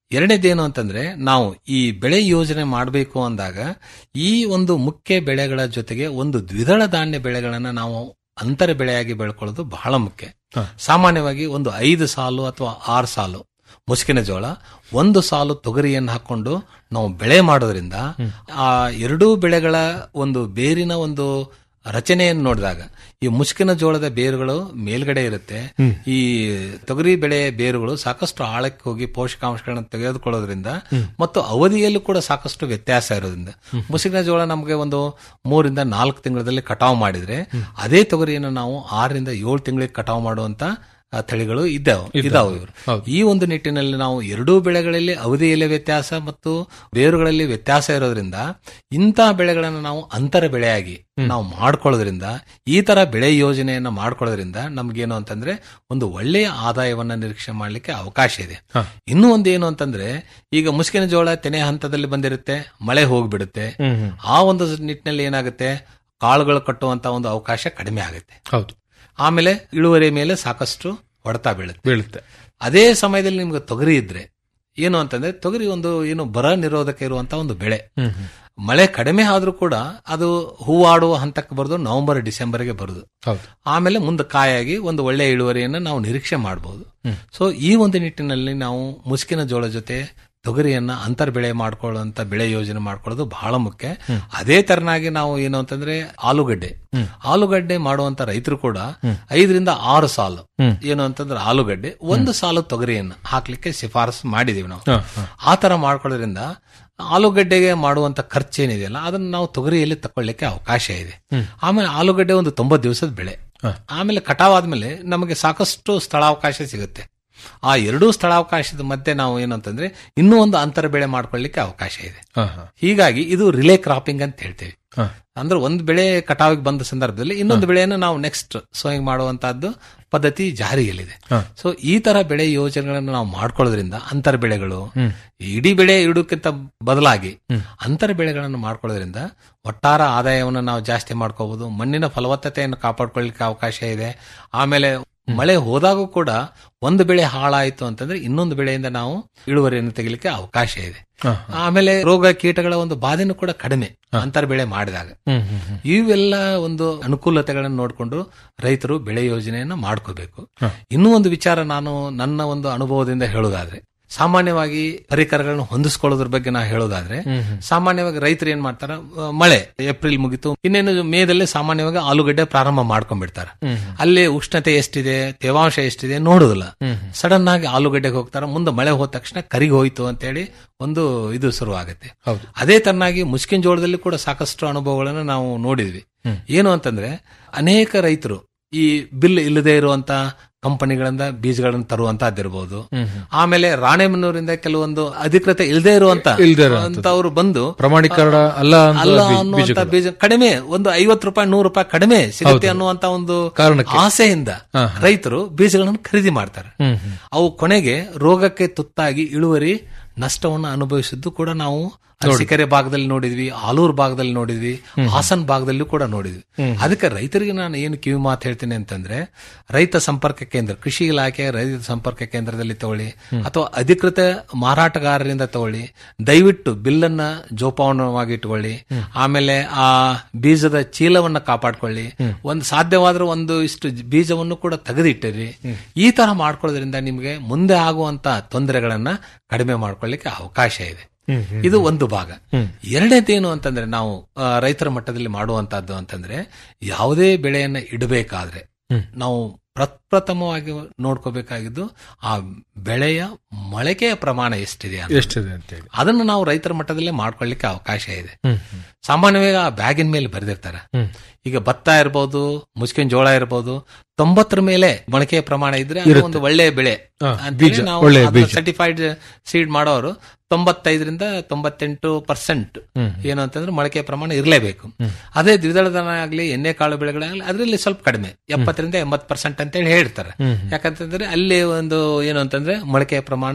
ಎರಡನೇದೇನು ಅಂತಂದ್ರೆ ನಾವು ಈ ಬೆಳೆ ಯೋಜನೆ ಮಾಡಬೇಕು ಅಂದಾಗ ಈ ಒಂದು ಮುಖ್ಯ ಬೆಳೆಗಳ ಜೊತೆಗೆ ಒಂದು ದ್ವಿದಳ ಧಾನ್ಯ ಬೆಳೆಗಳನ್ನ ನಾವು ಅಂತರ ಬೆಳೆಯಾಗಿ ಬೆಳ್ಕೊಳ್ಳೋದು ಬಹಳ ಮುಖ್ಯ ಸಾಮಾನ್ಯವಾಗಿ ಒಂದು ಐದು ಸಾಲು ಅಥವಾ ಆರು ಸಾಲು ಮುಸುಕಿನ ಜೋಳ ಒಂದು ಸಾಲು ತೊಗರಿಯನ್ನು ಹಾಕೊಂಡು ನಾವು ಬೆಳೆ ಮಾಡೋದ್ರಿಂದ ಆ ಎರಡೂ ಬೆಳೆಗಳ ಒಂದು ಬೇರಿನ ಒಂದು ರಚನೆಯನ್ನು ನೋಡಿದಾಗ ಈ ಮುಸುಕಿನ ಜೋಳದ ಬೇರುಗಳು ಮೇಲ್ಗಡೆ ಇರುತ್ತೆ ಈ ತೊಗರಿ ಬೆಳೆಯ ಬೇರುಗಳು ಸಾಕಷ್ಟು ಆಳಕ್ಕೆ ಹೋಗಿ ಪೋಷಕಾಂಶಗಳನ್ನ ತೆಗೆದುಕೊಳ್ಳೋದ್ರಿಂದ ಮತ್ತು ಅವಧಿಯಲ್ಲೂ ಕೂಡ ಸಾಕಷ್ಟು ವ್ಯತ್ಯಾಸ ಇರೋದ್ರಿಂದ ಮುಸುಕಿನ ಜೋಳ ನಮಗೆ ಒಂದು ಮೂರಿಂದ ನಾಲ್ಕು ತಿಂಗಳಲ್ಲಿ ಕಟಾವು ಮಾಡಿದ್ರೆ ಅದೇ ತೊಗರಿಯನ್ನು ನಾವು ಆರರಿಂದ ಏಳು ತಿಂಗಳಿಗೆ ಕಟಾವು ಮಾಡುವಂತ ಆ, ತಳಿಗಳು ಇದ್ದಾವೆ ಇದಾವೆ ಇವರು ಈ ಒಂದು ನಿಟ್ಟಿನಲ್ಲಿ ನಾವು ಎರಡೂ ಬೆಳೆಗಳಲ್ಲಿ ಅವಧಿಯಲ್ಲಿ ವ್ಯತ್ಯಾಸ ಮತ್ತು ಬೇರುಗಳಲ್ಲಿ ವ್ಯತ್ಯಾಸ ಇರೋದ್ರಿಂದ ಇಂತಹ ಬೆಳೆಗಳನ್ನು ನಾವು ಅಂತರ ಬೆಳೆಯಾಗಿ ನಾವು ಮಾಡ್ಕೊಳ್ಳೋದ್ರಿಂದ ಈ ತರ ಬೆಳೆ ಯೋಜನೆಯನ್ನ ಮಾಡ್ಕೊಳ್ಳೋದ್ರಿಂದ ನಮ್ಗೇನು ಅಂತಂದ್ರೆ ಒಂದು ಒಳ್ಳೆಯ ಆದಾಯವನ್ನ ನಿರೀಕ್ಷೆ ಮಾಡ್ಲಿಕ್ಕೆ ಅವಕಾಶ ಇದೆ ಇನ್ನೂ ಒಂದು ಏನು ಅಂತಂದ್ರೆ ಈಗ ಮುಸ್ಕಿನ ಜೋಳ ತೆನೆ ಹಂತದಲ್ಲಿ ಬಂದಿರುತ್ತೆ ಮಳೆ ಹೋಗ್ಬಿಡುತ್ತೆ ಆ ಒಂದು ನಿಟ್ಟಿನಲ್ಲಿ ಏನಾಗುತ್ತೆ ಕಾಳುಗಳು ಕಟ್ಟುವಂತ ಒಂದು ಅವಕಾಶ ಕಡಿಮೆ ಆಗುತ್ತೆ ಹೌದು ಆಮೇಲೆ ಇಳುವರಿ ಮೇಲೆ ಸಾಕಷ್ಟು ಹೊಡೆತ ಬೀಳುತ್ತೆ ಬೀಳುತ್ತೆ ಅದೇ ಸಮಯದಲ್ಲಿ ನಿಮ್ಗೆ ತೊಗರಿ ಇದ್ರೆ ಏನು ಅಂತಂದ್ರೆ ತೊಗರಿ ಒಂದು ಏನು ಬರ ನಿರೋಧಕ ಇರುವಂತ ಒಂದು ಬೆಳೆ ಮಳೆ ಕಡಿಮೆ ಆದ್ರೂ ಕೂಡ ಅದು ಹೂವಾಡುವ ಹಂತಕ್ಕೆ ಬರೋದು ನವೆಂಬರ್ ಡಿಸೆಂಬರ್ಗೆ ಬರುದು ಹೌದು ಆಮೇಲೆ ಮುಂದೆ ಕಾಯಾಗಿ ಒಂದು ಒಳ್ಳೆಯ ಇಳುವರಿಯನ್ನು ನಾವು ನಿರೀಕ್ಷೆ ಮಾಡಬಹುದು ಸೊ ಈ ಒಂದು ನಿಟ್ಟಿನಲ್ಲಿ ನಾವು ಮುಸುಕಿನ ಜೋಳ ಜೊತೆ ತೊಗರಿಯನ್ನ ಅಂತರ್ ಬೆಳೆ ಮಾಡ್ಕೊಳ್ಳುವಂತ ಬೆಳೆ ಯೋಜನೆ ಮಾಡ್ಕೊಳ್ಳೋದು ಬಹಳ ಮುಖ್ಯ ಅದೇ ತರನಾಗಿ ನಾವು ಏನು ಅಂತಂದ್ರೆ ಆಲೂಗಡ್ಡೆ ಆಲೂಗಡ್ಡೆ ಮಾಡುವಂತ ರೈತರು ಕೂಡ ಐದರಿಂದ ಆರು ಸಾಲು ಏನು ಅಂತಂದ್ರೆ ಆಲೂಗಡ್ಡೆ ಒಂದು ಸಾಲು ತೊಗರಿಯನ್ನ ಹಾಕ್ಲಿಕ್ಕೆ ಶಿಫಾರಸು ಮಾಡಿದೀವಿ ನಾವು ಆ ತರ ಮಾಡ್ಕೊಳ್ಳೋದ್ರಿಂದ ಆಲೂಗಡ್ಡೆಗೆ ಮಾಡುವಂತ ಖರ್ಚೇನಿದೆಯಲ್ಲ ಅದನ್ನ ನಾವು ತೊಗರಿಯಲ್ಲಿ ತಕೊಳ್ಳಿಕ್ಕೆ ಅವಕಾಶ ಇದೆ ಆಮೇಲೆ ಆಲೂಗಡ್ಡೆ ಒಂದು ತೊಂಬತ್ತು ದಿವಸದ ಬೆಳೆ ಆಮೇಲೆ ಕಟಾವ್ ಆದ್ಮೇಲೆ ನಮಗೆ ಸಾಕಷ್ಟು ಸ್ಥಳಾವಕಾಶ ಸಿಗುತ್ತೆ ಆ ಎರಡೂ ಸ್ಥಳಾವಕಾಶದ ಮಧ್ಯೆ ನಾವು ಏನಂತಂದ್ರೆ ಇನ್ನೂ ಒಂದು ಅಂತರ ಬೆಳೆ ಮಾಡ್ಕೊಳ್ಳಿಕ್ಕೆ ಅವಕಾಶ ಇದೆ ಹೀಗಾಗಿ ಇದು ರಿಲೇ ಕ್ರಾಪಿಂಗ್ ಅಂತ ಹೇಳ್ತೇವೆ ಅಂದ್ರೆ ಒಂದು ಬೆಳೆ ಕಟಾವಿಗೆ ಬಂದ ಸಂದರ್ಭದಲ್ಲಿ ಇನ್ನೊಂದು ಬೆಳೆಯನ್ನು ನಾವು ನೆಕ್ಸ್ಟ್ ಸೋಯಿಂಗ್ ಮಾಡುವಂತಹದ್ದು ಪದ್ಧತಿ ಜಾರಿಯಲ್ಲಿದೆ ಸೊ ಈ ತರ ಬೆಳೆ ಯೋಜನೆಗಳನ್ನು ನಾವು ಮಾಡ್ಕೊಳ್ಳೋದ್ರಿಂದ ಅಂತರ ಬೆಳೆಗಳು ಇಡೀ ಬೆಳೆ ಇಡೋಕ್ಕಿಂತ ಬದಲಾಗಿ ಅಂತರ ಬೆಳೆಗಳನ್ನು ಮಾಡ್ಕೊಳ್ಳೋದ್ರಿಂದ ಒಟ್ಟಾರ ಆದಾಯವನ್ನು ನಾವು ಜಾಸ್ತಿ ಮಾಡ್ಕೋಬಹುದು ಮಣ್ಣಿನ ಫಲವತ್ತತೆಯನ್ನು ಕಾಪಾಡ್ಕೊಳ್ಳಿಕ್ಕೆ ಅವಕಾಶ ಇದೆ ಆಮೇಲೆ ಮಳೆ ಹೋದಾಗೂ ಕೂಡ ಒಂದು ಬೆಳೆ ಹಾಳಾಯಿತು ಅಂತಂದ್ರೆ ಇನ್ನೊಂದು ಬೆಳೆಯಿಂದ ನಾವು ಇಳುವರಿಯನ್ನು ತೆಗಿಲಿಕ್ಕೆ ಅವಕಾಶ ಇದೆ ಆಮೇಲೆ ರೋಗ ಕೀಟಗಳ ಒಂದು ಬಾಧೆನೂ ಕೂಡ ಕಡಿಮೆ ಅಂತರ ಬೆಳೆ ಮಾಡಿದಾಗ ಇವೆಲ್ಲ ಒಂದು ಅನುಕೂಲತೆಗಳನ್ನು ನೋಡಿಕೊಂಡು ರೈತರು ಬೆಳೆ ಯೋಜನೆಯನ್ನ ಮಾಡ್ಕೋಬೇಕು ಇನ್ನೂ ಒಂದು ವಿಚಾರ ನಾನು ನನ್ನ ಒಂದು ಅನುಭವದಿಂದ ಹೇಳೋದಾದ್ರೆ ಸಾಮಾನ್ಯವಾಗಿ ಪರಿಕರಗಳನ್ನು ಹೊಂದಿಸ್ಕೊಳ್ಳೋದ್ರ ಬಗ್ಗೆ ನಾ ಹೇಳೋದಾದ್ರೆ ಸಾಮಾನ್ಯವಾಗಿ ರೈತರು ಏನ್ ಮಾಡ್ತಾರ ಆ, ಮಳೆ ಏಪ್ರಿಲ್ ಮುಗಿತು ಇನ್ನೇನು ಮೇದಲ್ಲಿ ಸಾಮಾನ್ಯವಾಗಿ ಆಲೂಗಡ್ಡೆ ಪ್ರಾರಂಭ ಮಾಡ್ಕೊಂಡ್ಬಿಡ್ತಾರ ಅಲ್ಲಿ ಉಷ್ಣತೆ ಎಷ್ಟಿದೆ ತೇವಾಂಶ ಎಷ್ಟಿದೆ ನೋಡುದಿಲ್ಲ ಸಡನ್ ಆಗಿ ಆಲೂಗಡ್ಡೆಗೆ ಹೋಗ್ತಾರ ಮುಂದೆ ಮಳೆ ಹೋದ ತಕ್ಷಣ ಕರಿಗೆ ಹೋಯ್ತು ಅಂತೇಳಿ ಒಂದು ಇದು ಶುರುವಾಗುತ್ತೆ ಅದೇ ತರನಾಗಿ ಮುಸ್ಕಿನ್ ಜೋಳದಲ್ಲಿ ಕೂಡ ಸಾಕಷ್ಟು ಅನುಭವಗಳನ್ನು ನಾವು ನೋಡಿದ್ವಿ ಏನು ಅಂತಂದ್ರೆ ಅನೇಕ ರೈತರು ಈ ಬಿಲ್ ಇಲ್ಲದೆ ಇರುವಂತ ಕಂಪನಿಗಳಿಂದ ಬೀಜಗಳನ್ನು ತರುವಂತಹದ್ದಿರಬಹುದು ಆಮೇಲೆ ರಾಣೆಬೆನ್ನೂರಿಂದ ಕೆಲವೊಂದು ಅಧಿಕೃತ ಇಲ್ಲದೆ ಇರುವಂತ ಇಲ್ದೇ ಇರುವಂತದ್ದು. ಅಂತವ್ರು ಬಂದು ಪ್ರಮಾಣೀಕರಣ ಅಲ್ಲ ಅಂತ ಅಲ್ಲ ಬೀ- ಅನ್ನುವಂತ ಬೀಜಗಳು. ಬೀಜ ಕಡಿಮೆ ಒಂದು ಐವತ್ತು ರೂಪಾಯಿ ನೂರು ರೂಪಾಯಿ ಕಡಿಮೆ ಸಿಗುತ್ತೆ ಹೌದು. ಅನ್ನುವಂತ ಒಂದು ಕಾರಣಕ್ಕೆ. ಆಸೆಯಿಂದ ರೈತರು ಬೀಜಗಳನ್ನು ಖರೀದಿ ಮಾಡ್ತಾರೆ ಹ್ಮ್, ಹ್ಮ್. ಅವು ಕೊನೆಗೆ ರೋಗಕ್ಕೆ ತುತ್ತಾಗಿ ಇಳುವರಿ ನಷ್ಟವನ್ನು ಅನುಭವಿಸಿದ್ದು ಕೂಡ ನಾವು ಅರಸೀಕೆರೆ ಭಾಗದಲ್ಲಿ ನೋಡಿದ್ವಿ ಆಲೂರು ಭಾಗದಲ್ಲಿ ನೋಡಿದ್ವಿ ಹಾಸನ್ ಭಾಗದಲ್ಲೂ ಕೂಡ ನೋಡಿದ್ವಿ ಅದಕ್ಕೆ ರೈತರಿಗೆ ನಾನು ಏನು ಕಿವಿ ಮಾತು ಹೇಳ್ತೀನಿ ಅಂತಂದ್ರೆ ರೈತ ಸಂಪರ್ಕ ಕೇಂದ್ರ ಕೃಷಿ ಇಲಾಖೆ ರೈತ ಸಂಪರ್ಕ ಕೇಂದ್ರದಲ್ಲಿ ತಗೊಳ್ಳಿ ಅಥವಾ ಅಧಿಕೃತ ಮಾರಾಟಗಾರರಿಂದ ತಗೊಳ್ಳಿ ದಯವಿಟ್ಟು ಬಿಲ್ಲನ್ನ ಜೋಪಾನವಾಗಿ ಇಟ್ಕೊಳ್ಳಿ ಆಮೇಲೆ ಆ ಬೀಜದ ಚೀಲವನ್ನ ಕಾಪಾಡ್ಕೊಳ್ಳಿ ಒಂದು ಸಾಧ್ಯವಾದ್ರೆ ಒಂದು ಇಷ್ಟು ಬೀಜವನ್ನು ಕೂಡ ತೆಗೆದಿಟ್ಟಿರಿ ಈ ತರ ಮಾಡ್ಕೊಳ್ಳೋದ್ರಿಂದ ನಿಮಗೆ ಮುಂದೆ ಆಗುವಂತ ತೊಂದರೆಗಳನ್ನ ಕಡಿಮೆ ಮಾಡ್ಕೊಳ್ಳಿಕ್ಕೆ ಅವಕಾಶ ಇದೆ ಇದು ಒಂದು ಭಾಗ ಎರಡನೇದೇನು ಅಂತಂದ್ರೆ ನಾವು ಆ, ರೈತರ ಮಟ್ಟದಲ್ಲಿ ಮಾಡುವಂತಹದ್ದು ಅಂತಂದ್ರೆ ಯಾವುದೇ ಬೆಳೆಯನ್ನ ಇಡಬೇಕಾದ್ರೆ ನಾವು ಪ್ರಪ್ರಥಮವಾಗಿ ನೋಡ್ಕೋಬೇಕಾಗಿದ್ದು ಆ ಬೆಳೆಯ ಮೊಳಕೆಯ ಪ್ರಮಾಣ ಎಷ್ಟಿದೆ ಅಂತ. ಎಷ್ಟಿದೆ ಅಂತೇಳಿ ಅದನ್ನು ನಾವು ರೈತರ ಮಟ್ಟದಲ್ಲೇ ಮಾಡ್ಕೊಳ್ಳಿಕ್ಕೆ ಅವಕಾಶ ಇದೆ ಸಾಮಾನ್ಯವಾಗಿ ಆ ಬ್ಯಾಗಿನ ಮೇಲೆ ಬರೆದಿರ್ತಾರೆ ಈಗ ಭತ್ತ ಇರಬಹುದು ಮುಸ್ಕಿನ ಜೋಳ ಇರಬಹುದು ತೊಂಬತ್ತರ ಮೇಲೆ ಮೊಳಕೆಯ ಪ್ರಮಾಣ ಇದ್ರೆ ಅದು ಒಂದು ಒಳ್ಳೆಯ ಬೆಳೆ ಹಾ, ಅಂತೇಳಿ ಬೀಜ, ನಾವು ಒಳ್ಳೆಯ ಬೀಜ. ಸರ್ಟಿಫೈಡ್ ಸೀಡ್ ಮಾಡೋರು ತೊಂಬತ್ತೈದರಿಂದ ತೊಂಬತ್ತೆಂಟು ಪರ್ಸೆಂಟ್ ಏನು ಅಂತಂದ್ರೆ ಮೊಳಕೆಯ ಪ್ರಮಾಣ ಇರಲೇಬೇಕು ಅದೇ ದ್ವಿದಳ ಧಾನ್ಯ ಆಗ್ಲಿ ಎಣ್ಣೆ ಕಾಳು ಬೆಳೆಗಳಾಗ್ಲಿ ಅದರಲ್ಲಿ ಸ್ವಲ್ಪ ಕಡಿಮೆ ಎಪ್ಪತ್ತರಿಂದ ಎಂಬತ್ತು ಪರ್ಸೆಂಟ್ ಅಂತೇಳಿ ಹೇಳ್ತಾರೆ ಯಾಕಂತಂದ್ರೆ ಅಲ್ಲಿ ಒಂದು ಏನು ಅಂತಂದ್ರೆ ಮೊಳಕೆಯ ಪ್ರಮಾಣ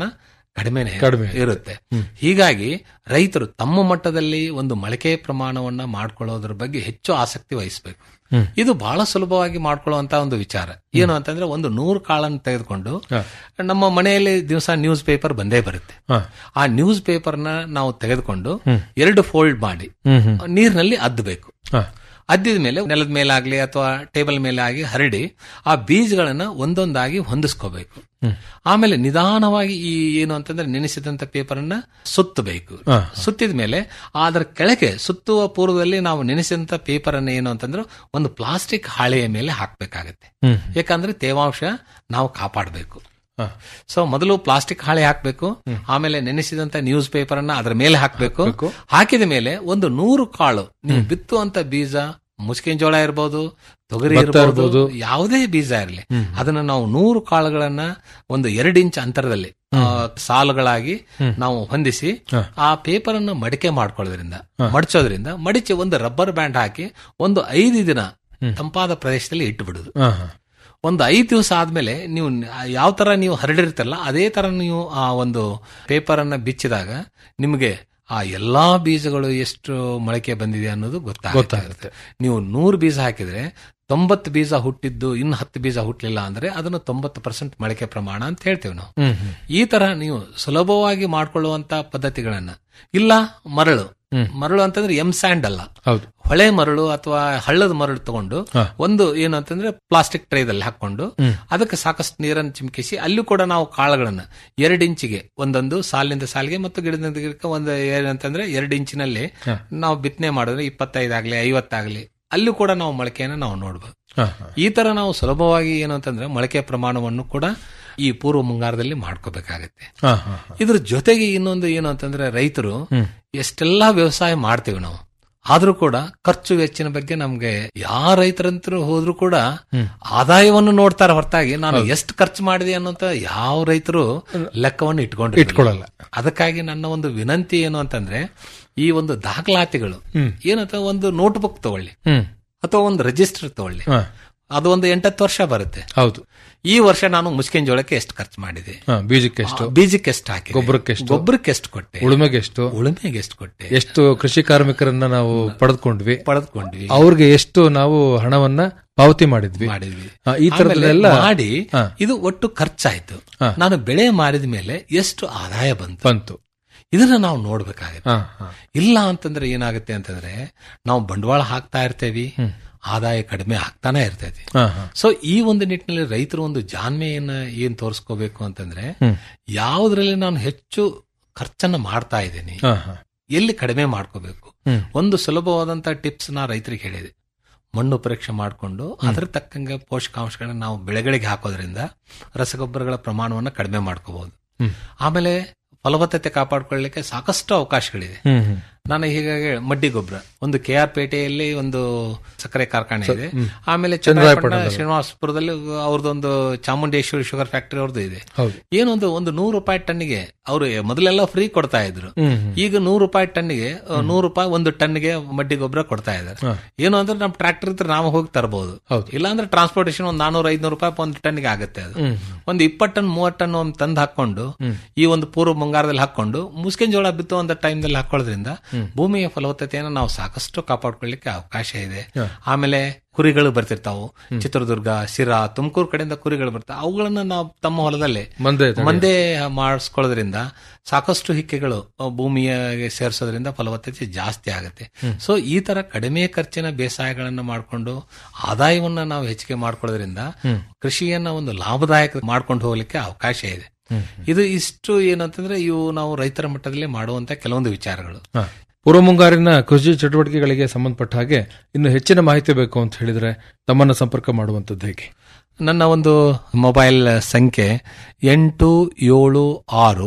ಕಡಿಮೆನೆ ಕಡಿಮೆ ಇರುತ್ತೆ ಹೀಗಾಗಿ ರೈತರು ತಮ್ಮ ಮಟ್ಟದಲ್ಲಿ ಒಂದು ಮೊಳಕೆ ಪ್ರಮಾಣವನ್ನ ಮಾಡ್ಕೊಳ್ಳೋದ್ರ ಬಗ್ಗೆ ಹೆಚ್ಚು ಆಸಕ್ತಿ ವಹಿಸಬೇಕು ಹ್ಮ್. ಇದು ಬಹಳ ಸುಲಭವಾಗಿ ಮಾಡ್ಕೊಳ್ಳುವಂತ ಒಂದು ವಿಚಾರ ಏನು ಅಂತಂದ್ರೆ ಒಂದು ನೂರು ಕಾಳನ್ನು ತೆಗೆದುಕೊಂಡು ಹಾ. ನಮ್ಮ ಮನೆಯಲ್ಲಿ ದಿವಸ ನ್ಯೂಸ್ ಪೇಪರ್ ಬಂದೇ ಬರುತ್ತೆ ಹಾ. ಆ ನ್ಯೂಸ್ ಪೇಪರ್ನ ನಾವು ತೆಗೆದುಕೊಂಡು ಎರಡು ಫೋಲ್ಡ್ ಮಾಡಿ ಹ್ಮ್ ಹ್ಮ್ ನೀರಿನಲ್ಲಿ ಅದ್ದಬೇಕು ಹಾ. ಅದ್ದಿದ ಮೇಲೆ ನೆಲದ ಮೇಲಾಗ್ಲಿ ಅಥವಾ ಟೇಬಲ್ ಮೇಲೆ ಆಗಿ ಹರಡಿ ಆ ಬೀಜಗಳನ್ನ ಒಂದೊಂದಾಗಿ ಹೊಂದಿಸ್ಕೋಬೇಕು ಆಮೇಲೆ ನಿಧಾನವಾಗಿ ಈ ಏನು ಅಂತಂದ್ರೆ ನೆನೆಸಿದಂತ ಪೇಪರ್ ಅನ್ನ ಸುತ್ತಬೇಕು ಹಾ. ಸುತ್ತಿದ ಮೇಲೆ ಅದರ ಕೆಳಗೆ ಸುತ್ತುವ ಪೂರ್ವದಲ್ಲಿ ನಾವು ನೆನೆಸಿದಂತ ಪೇಪರ್ ಅನ್ನ ಏನು ಅಂತಂದ್ರೆ ಒಂದು ಪ್ಲಾಸ್ಟಿಕ್ ಹಾಳೆಯ ಮೇಲೆ ಹಾಕ್ಬೇಕಾಗತ್ತೆ ಹ್ಮ್. ಯಾಕಂದ್ರೆ ತೇವಾಂಶ ನಾವು ಕಾಪಾಡಬೇಕು ಹಾ. ಸೊ ಮೊದಲು ಪ್ಲಾಸ್ಟಿಕ್ ಹಾಳೆ ಹಾಕ್ಬೇಕು ಆಮೇಲೆ ನೆನೆಸಿದಂತ ನ್ಯೂಸ್ ಪೇಪರ್ ಅನ್ನ ಅದರ ಮೇಲೆ ಹಾಕ್ಬೇಕು ಹಾಕಿದ ಮೇಲೆ ಒಂದು ನೂರು ಕಾಳು ನೀವು ಬಿತ್ತುವಂತ ಬೀಜ ಮುಸ್ಕಿನ ಜೋಳ ಇರ್ಬೋದು ತೊಗರಿ ಭತ್ತ ಇರ್ಬೋದು ಇರ್ಬೋದು. ಯಾವುದೇ ಬೀಜ ಇರಲಿ ಅದನ್ನ ನಾವು ನೂರು ಕಾಳುಗಳನ್ನ ಒಂದು ಎರಡು ಇಂಚ್ ಅಂತರದಲ್ಲಿ ಆ, ಸಾಲುಗಳಾಗಿ ನಾವು ಹೊಂದಿಸಿ ಆ ಪೇಪರ್ ಅನ್ನು ಮಡಿಕೆ ಮಾಡ್ಕೊಳ್ಳೋದ್ರಿಂದ ಮಡಚೋದ್ರಿಂದ ಮಡಿಚಿ ಒಂದು ರಬ್ಬರ್ ಬ್ಯಾಂಡ್ ಹಾಕಿ ಒಂದು ಐದು ದಿನ ತಂಪಾದ ಪ್ರದೇಶದಲ್ಲಿ ಇಟ್ಟು ಬಿಡುದು ಹಾ, ಹಾ. ಒಂದು ಐದು ದಿವಸ ಆದ್ಮೇಲೆ ನೀವು ಯಾವ ತರ ನೀವು ಹರಡಿರ್ತಾರಲ್ಲ ಅದೇ ತರ ನೀವು ಆ ಒಂದು ಪೇಪರ್ ಅನ್ನ ಬಿಚ್ಚಿದಾಗ ನಿಮಗೆ ಆ ಎಲ್ಲಾ ಬೀಜಗಳು ಎಷ್ಟು ಮೊಳಕೆ ಬಂದಿದೆ ಅನ್ನೋದು ಗೊತ್ತಾಗುತ್ತೆ ಗೊತ್ತಾಗುತ್ತೆ. ನೀವು ನೂರು ಬೀಜ ಹಾಕಿದ್ರೆ ತೊಂಬತ್ತು ಬೀಜ ಹುಟ್ಟಿದ್ದು ಇನ್ನು ಹತ್ತು ಬೀಜ ಹುಟ್ಟಲಿಲ್ಲ ಅಂದ್ರೆ ಅದನ್ನು ತೊಂಬತ್ತು ಪರ್ಸೆಂಟ್ ಮೊಳಕೆ ಪ್ರಮಾಣ ಅಂತ ಹೇಳ್ತೇವೆ ನಾವು ಹ್ಮ್ ಹ್ಮ್. ಈ ತರ ನೀವು ಸುಲಭವಾಗಿ ಮಾಡ್ಕೊಳ್ಳುವಂತ ಪದ್ಧತಿಗಳನ್ನ ಇಲ್ಲ ಮರಳು ಮರಳು ಅಂತಂದ್ರೆ ಎಂ ಸ್ಯಾಂಡ್ ಅಲ್ಲ ಹೌದು ಹೊಳೆ ಮರಳು ಅಥವಾ ಹಳ್ಳದ ಮರಳು ತಗೊಂಡು ಹಾ. ಒಂದು ಏನು ಅಂತಂದ್ರೆ ಪ್ಲಾಸ್ಟಿಕ್ ಟ್ರೇದಲ್ಲಿ ಹಾಕೊಂಡು ಅದಕ್ಕೆ ಸಾಕಷ್ಟು ನೀರನ್ನು ಚಿಮುಕಿಸಿ ಅಲ್ಲೂ ಕೂಡ ನಾವು ಕಾಳುಗಳನ್ನ ಎರಡು ಇಂಚಿಗೆ ಒಂದೊಂದು ಸಾಲಿನಿಂದ ಸಾಲಿಗೆ ಮತ್ತು ಗಿಡದಿಂದ ಗಿಡಕ್ಕೆ ಒಂದು ಏನಂತಂದ್ರೆ ಎರಡು ಇಂಚಿನಲ್ಲಿ ನಾವು ಬಿತ್ತನೆ ಮಾಡಿದ್ರೆ ಇಪ್ಪತ್ತೈದಾಗ್ಲಿ ಐವತ್ತಾಗ್ಲಿ ಅಲ್ಲೂ ಕೂಡ ನಾವು ಮೊಳಕೆಯನ್ನು ನಾವು ನೋಡ್ಬೋದು ಹಾ, ಹಾ. ಈ ತರ ನಾವು ಸುಲಭವಾಗಿ ಏನು ಅಂತಂದ್ರೆ ಮೊಳಕೆ ಪ್ರಮಾಣವನ್ನು ಕೂಡ ಈ ಪೂರ್ವ ಮುಂಗಾರದಲ್ಲಿ ಮಾಡ್ಕೋಬೇಕಾಗತ್ತೆ ಹಾ, ಹಾ, ಹಾ. ಇದ್ರ ಜೊತೆಗೆ ಇನ್ನೊಂದು ಏನು ಅಂತಂದ್ರೆ ರೈತರು ಎಷ್ಟೆಲ್ಲಾ ವ್ಯವಸಾಯ ಮಾಡ್ತೀವಿ ನಾವು ಆದ್ರೂ ಕೂಡ ಖರ್ಚು ವೆಚ್ಚಿನ ಬಗ್ಗೆ ನಮ್ಗೆ ಯಾವ ರೈತರಂತರೂ ಹೋದ್ರು ಕೂಡ ಆದಾಯವನ್ನು ನೋಡ್ತಾರೆ ಹೊರತಾಗಿ ನಾನು ಎಷ್ಟು ಖರ್ಚು ಮಾಡಿದೆ ಅನ್ನೋಂತ ಯಾವ ರೈತರು ಲೆಕ್ಕವನ್ನು ಇಟ್ಕೊಂಡು ಇಟ್ಕೊಳ್ಳಲ್ಲ. ಅದಕ್ಕಾಗಿ ನನ್ನ ಒಂದು ವಿನಂತಿ ಏನು ಅಂತಂದ್ರೆ ಈ ಒಂದು ದಾಖಲಾತಿಗಳು ಏನಂತ ಒಂದು ನೋಟ್ಬುಕ್ ತಗೊಳ್ಳಿ ಹ್ಮ್ ಅಥವಾ ಒಂದು ರಿಜಿಸ್ಟರ್ ತಗೊಳ್ಳಿ ಹಾ. ಅದು ಒಂದು ಎಂಟತ್ತು ವರ್ಷ ಬರುತ್ತೆ ಹೌದು ಈ ವರ್ಷ ನಾನು ಮುಸ್ಕಿನ ಜೋಳಕ್ಕೆ ಎಷ್ಟು ಖರ್ಚು ಮಾಡಿದೆ ಹಾ, ಬೀಜಕ್ಕೆ ಎಷ್ಟು ಆ, ಬೀಜಕ್ಕೆ ಎಷ್ಟು ಹಾಕಿ ಗೊಬ್ಬರಕ್ಕೆ ಎಷ್ಟು? ಗೊಬ್ಬರಕ್ಕೆ ಎಷ್ಟು ಕೊಟ್ಟೆ ಉಳುಮೆಗೆ ಎಷ್ಟು ಉಳುಮೆಗೆ ಎಷ್ಟು ಕೊಟ್ಟೆ ಎಷ್ಟು ಕೃಷಿ ಕಾರ್ಮಿಕರನ್ನ ನಾವು ಪಡೆದುಕೊಂಡ್ವಿ ಪಡೆದುಕೊಂಡ್ವಿ ಅವ್ರಿಗೆ ಎಷ್ಟು ನಾವು ಹಣವನ್ನ ಪಾವತಿ ಮಾಡಿದ್ವಿ ಮಾಡಿದ್ವಿ ಆ, ಈ ತರದೆಲ್ಲ ಆಮೇಲೆ ಮಾಡಿ ಹಾ. ಇದು ಒಟ್ಟು ಖರ್ಚಾಯ್ತು ಹಾ. ನಾನು ಬೆಳೆ ಮಾರಿದ ಮೇಲೆ ಎಷ್ಟು ಆದಾಯ ಬಂತು ಬಂತು ಇದನ್ನ ನಾವು ನೋಡ್ಬೇಕಾಗುತ್ತೆ ಹಾ, ಹಾ. ಇಲ್ಲ ಅಂತಂದ್ರೆ ಏನಾಗುತ್ತೆ ಅಂತಂದ್ರೆ ನಾವು ಬಂಡವಾಳ ಹಾಕ್ತಾ ಇರ್ತೇವಿ ಆದಾಯ ಕಡಿಮೆ ಆಗ್ತಾನೆ ಇರ್ತೈತಿ ಹಾ, ಹಾ. ಸೊ ಈ ಒಂದು ನಿಟ್ಟಿನಲ್ಲಿ ರೈತರು ಒಂದು ಜಾಣ್ಮೆಯನ್ನ ಏನ್ ತೋರಿಸ್ಕೋಬೇಕು ಅಂತಂದ್ರೆ ಯಾವುದ್ರಲ್ಲಿ ನಾನು ಹೆಚ್ಚು ಖರ್ಚನ್ನ ಮಾಡ್ತಾ ಇದ್ದೀನಿ ಹಾ, ಹಾ. ಎಲ್ಲಿ ಕಡಿಮೆ ಮಾಡ್ಕೋಬೇಕು ಹ್ಮ್. ಒಂದು ಸುಲಭವಾದಂತ ಟಿಪ್ಸ್ ನಾ ರೈತರಿಗೆ ಹೇಳಿದೆ ಮಣ್ಣು ಪರೀಕ್ಷೆ ಮಾಡಿಕೊಂಡು ಅದರ ತಕ್ಕಂಗೆ ಪೋಷಕಾಂಶಗಳನ್ನ ನಾವು ಬೆಳೆಗಳಿಗೆ ಹಾಕೋದ್ರಿಂದ ರಸಗೊಬ್ಬರಗಳ ಪ್ರಮಾಣವನ್ನು ಕಡಿಮೆ ಮಾಡ್ಕೋಬಹುದು ಹ್ಮ್. ಆಮೇಲೆ ಫಲವತ್ತತೆ ಕಾಪಾಡ್ಕೊಳ್ಳಿಕ್ಕೆ ಸಾಕಷ್ಟು ಅವಕಾಶಗಳಿದೆ ಹ್ಮ್, ಹ್ಮ್. ನಾನು ಹೀಗಾಗಿ ಮಡ್ಡಿ ಗೊಬ್ಬರ ಒಂದು ಕೆ ಆರ್ ಪೇಟೆಯಲ್ಲಿ ಒಂದು ಸಕ್ಕರೆ ಕಾರ್ಖಾನೆ ಇದೆ ಆಮೇಲೆ ಚನ್ನರಾಯಪಟ್ಟಣ ಶ್ರೀನಿವಾಸಪುರದಲ್ಲಿ ಅವ್ರದ್ದೊಂದು ಚಾಮುಂಡೇಶ್ವರಿ ಶುಗರ್ ಫ್ಯಾಕ್ಟರಿ ಅವ್ರದ್ದು ಇದೆ ಹೌದು. ಏನೊಂದು ಒಂದು ನೂರು ರೂಪಾಯಿ ಟನ್ನಿಗೆ ಅವರು ಮೊದಲೆಲ್ಲ ಫ್ರೀ ಕೊಡ್ತಾ ಇದ್ರು ಹ್ಮ್, ಹ್ಮ್. ಈಗ ನೂರು ರೂಪಾಯಿ ಟನ್ನಿಗೆ ನೂರು ರೂಪಾಯಿ ಒಂದು ಟನ್ಗೆ ಮಡ್ಡಿ ಗೊಬ್ಬರ ಕೊಡ್ತಾ ಇದ್ದಾರೆ ಏನು ಅಂದ್ರೆ ನಮ್ ಟ್ರಾಕ್ಟರ್ ಇದ್ರೆ ನಾವು ಹೋಗಿ ತರಬಹುದು ಹೌದು. ಇಲ್ಲ ಅಂದ್ರೆ ಟ್ರಾನ್ಸ್ಪೋರ್ಟೇಷನ್ ಒಂದು ನಾನೂರ ಐದ್ನೂರು ರೂಪಾಯಿ ಒಂದು ಟನ್ಗೆ ಆಗುತ್ತೆ ಅದು ಹ್ಮ್. ಒಂದು ಇಪ್ಪತ್ತು ಟನ್ ಮೂವತ್ತು ಟನ್ ಒಂದು ತಂದು ಹಾಕೊಂಡು ಈ ಒಂದು ಪೂರ್ವ ಮುಂಗಾರದಲ್ಲಿ ಹಾಕೊಂಡು ಮುಸ್ಕಿನ ಜೋಳ ಬಿತ್ತುವಂತ ಟೈಮ್ದಲ್ಲಿ ಹಾಕೊಳ್ಳೋದ್ರಿಂದ ಭೂಮಿಯ ಫಲವತ್ತತೆಯನ್ನು ನಾವು ಸಾಕಷ್ಟು ಕಾಪಾಡ್ಕೊಳ್ಳಿಕ್ಕೆ ಅವಕಾಶ ಇದೆ ಆಮೇಲೆ ಕುರಿಗಳು ಬರ್ತಿರ್ತಾವು ಚಿತ್ರದುರ್ಗ ಶಿರಾ ತುಮಕೂರು ಕಡೆಯಿಂದ ಕುರಿಗಳು ಬರ್ತಾವೆ ಅವುಗಳನ್ನ ನಾವು ತಮ್ಮ ಹೊಲದಲ್ಲೇ ಮಂದೆ ತಳಿ. ಮಂದೆ ಮಾಡಿಸ್ಕೊಳ್ಳೋದ್ರಿಂದ ಸಾಕಷ್ಟು ಹಿಕ್ಕೆಗಳು ಅ, ಭೂಮಿಯ ಸೇರಿಸೋದ್ರಿಂದ ಫಲವತ್ತತೆ ಜಾಸ್ತಿ ಆಗುತ್ತೆ ಸೊ ಈ ತರ ಕಡಿಮೆ ಖರ್ಚಿನ ಬೇಸಾಯಗಳನ್ನ ಮಾಡಿಕೊಂಡು ಆದಾಯವನ್ನ ನಾವು ಹೆಚ್ಚಿಗೆ ಮಾಡ್ಕೊಳ್ಳೋದ್ರಿಂದ ಕೃಷಿಯನ್ನ ಒಂದು ಲಾಭದಾಯಕ ಮಾಡ್ಕೊಂಡು ಹೋಗ್ಲಿಕ್ಕೆ ಅವಕಾಶ ಇದೆ ಇದು ಇಷ್ಟು ಏನಂತಂದ್ರೆ ಇವು ನಾವು ರೈತರ ಮಟ್ಟದಲ್ಲಿ ಮಾಡುವಂತ ಕೆಲವೊಂದು ವಿಚಾರಗಳು ಹಾ. ಪೂರ್ವ ಮುಂಗಾರಿನ ಕೃಷಿ ಚಟುವಟಿಕೆಗಳಿಗೆ ಸಂಬಂಧಪಟ್ಟ ಹಾಗೆ ಇನ್ನು ಹೆಚ್ಚಿನ ಮಾಹಿತಿ ಬೇಕು ಅಂತ ಹೇಳಿದ್ರೆ ತಮ್ಮನ್ನ ಸಂಪರ್ಕ ಮಾಡುವಂತದ್ದು ಹೇಗೆ ನನ್ನ ಒಂದು ಮೊಬೈಲ್ ಸಂಖ್ಯೆ ಎಂಟು ಏಳು ಆರು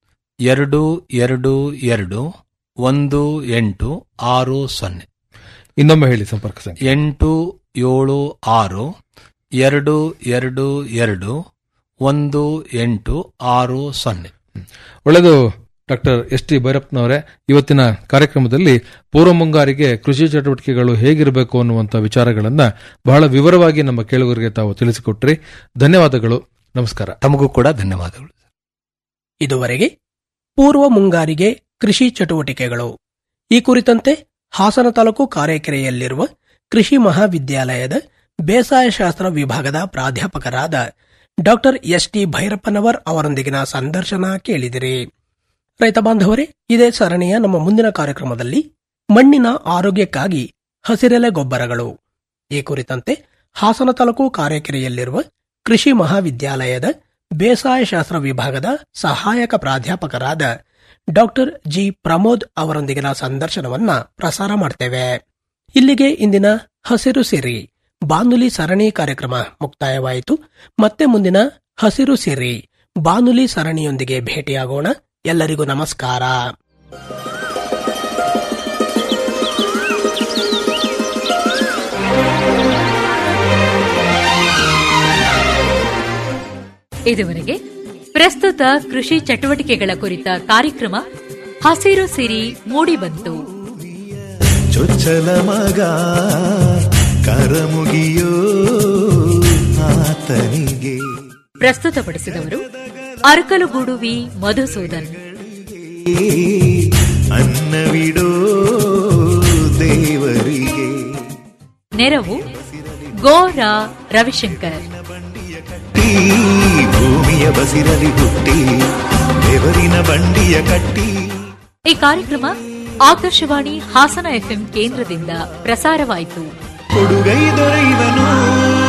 ಎರಡು ಎರಡು ಎರಡು ಒಂದು ಎಂಟು ಆರು ಸೊನ್ನೆ ಇನ್ನೊಮ್ಮೆ ಹೇಳಿ ಸಂಪರ್ಕ ಸಂಖ್ಯೆ ಎಂಟು ಏಳು ಆರು ಎರಡು ಎರಡು ಎರಡು ಒಂದು ಎಂಟು ಆರು ಸೊನ್ನೆ ಒಳ್ಳೆಯದು ಡಾಕ್ಟರ್ ಎಸ್ ಟಿ ಭೈರಪ್ಪನವರೇ ಇವತ್ತಿನ ಕಾರ್ಯಕ್ರಮದಲ್ಲಿ ಪೂರ್ವ ಮುಂಗಾರಿಗೆ ಕೃಷಿ ಚಟುವಟಿಕೆಗಳು ಹೇಗಿರಬೇಕು ಅನ್ನುವಂಥ ವಿಚಾರಗಳನ್ನ ಬಹಳ ವಿವರವಾಗಿ ನಮ್ಮ ಕೇಳುಗರಿಗೆ ತಾವು ತಿಳಿಸಿಕೊಟ್ರಿ ಧನ್ಯವಾದಗಳು ನಮಸ್ಕಾರ ತಮಗೂ ಕೂಡ ಧನ್ಯವಾದಗಳು ಇದುವರೆಗೆ ಪೂರ್ವ ಮುಂಗಾರಿಗೆ ಕೃಷಿ ಚಟುವಟಿಕೆಗಳು ಈ ಕುರಿತಂತೆ ಹಾಸನ ತಾಲೂಕು ಕಾರೆಕೆರೆಯಲ್ಲಿರುವ ಕೃಷಿ ಮಹಾವಿದ್ಯಾಲಯದ ಬೇಸಾಯ ಶಾಸ್ತ್ರ ವಿಭಾಗದ ಪ್ರಾಧ್ಯಾಪಕರಾದ ಡಾಕ್ಟರ್ ಎಸ್ ಟಿ ಭೈರಪ್ಪನವರ್ ಅವರೊಂದಿಗಿನ ಸಂದರ್ಶನ ಕೇಳಿದಿರಿ ರೈತ ಬಾಂಧವರೇ ಇದೇ ಸರಣಿಯ ನಮ್ಮ ಮುಂದಿನ ಕಾರ್ಯಕ್ರಮದಲ್ಲಿ ಮಣ್ಣಿನ ಆರೋಗ್ಯಕ್ಕಾಗಿ ಹಸಿರೆಲೆ ಗೊಬ್ಬರಗಳು ಈ ಕುರಿತಂತೆ ಹಾಸನ ತಾಲೂಕು ಕಾರೆಕೆರೆಯಲ್ಲಿರುವ ಕೃಷಿ ಮಹಾವಿದ್ಯಾಲಯದ ಬೇಸಾಯ ಶಾಸ್ತ್ರ ವಿಭಾಗದ ಸಹಾಯಕ ಪ್ರಾಧ್ಯಾಪಕರಾದ ಡಾಕ್ಟರ್ ಜಿ ಪ್ರಮೋದ್ ಅವರೊಂದಿಗಿನ ಸಂದರ್ಶನವನ್ನ ಪ್ರಸಾರ ಮಾಡ್ತೇವೆ ಇಲ್ಲಿಗೆ ಇಂದಿನ ಹಸಿರು ಸಿರಿ ಬಾನುಲಿ ಸರಣಿ ಕಾರ್ಯಕ್ರಮ ಮುಕ್ತಾಯವಾಯಿತು ಮತ್ತೆ ಮುಂದಿನ ಹಸಿರು ಸಿರಿ ಬಾನುಲಿ ಸರಣಿಯೊಂದಿಗೆ ಭೇಟಿಯಾಗೋಣ ಎಲ್ಲರಿಗೂ ನಮಸ್ಕಾರ ಇದುವರೆಗೆ ಪ್ರಸ್ತುತ ಕೃಷಿ ಚಟುವಟಿಕೆಗಳ ಕುರಿತ ಕಾರ್ಯಕ್ರಮ ಹಸಿರು ಸಿರಿ ಮೂಡಿಬಂತು ಚೊಚ್ಚಲ ಮಗ ಕರಮುಗಿಯೋ ಆತನಿಗೆ ಪ್ರಸ್ತುತಪಡಿಸಿದವರು ಅರಕಲಗೂಡುವಿ ಮಧುಸೂದನ್ ಅನ್ನವಿಡೋ ದೇವರಿಗೆ ನೆರವು ಗೋರ ರವಿಶಂಕರ್ ಈ ಭೂಮಿಯ ಬಸಿರಲಿ ಹುಟ್ಟಿ ಬೆವರಿನ ಬಂಡಿಯ ಕಟ್ಟಿ ಈ ಕಾರ್ಯಕ್ರಮ ಆಕಾಶವಾಣಿ ಹಾಸನ ಎಫ್ಎಂ ಕೇಂದ್ರದಿಂದ ಪ್ರಸಾರವಾಯಿತು ಕೊಡುಗೈ ದೊರೆಯುವನು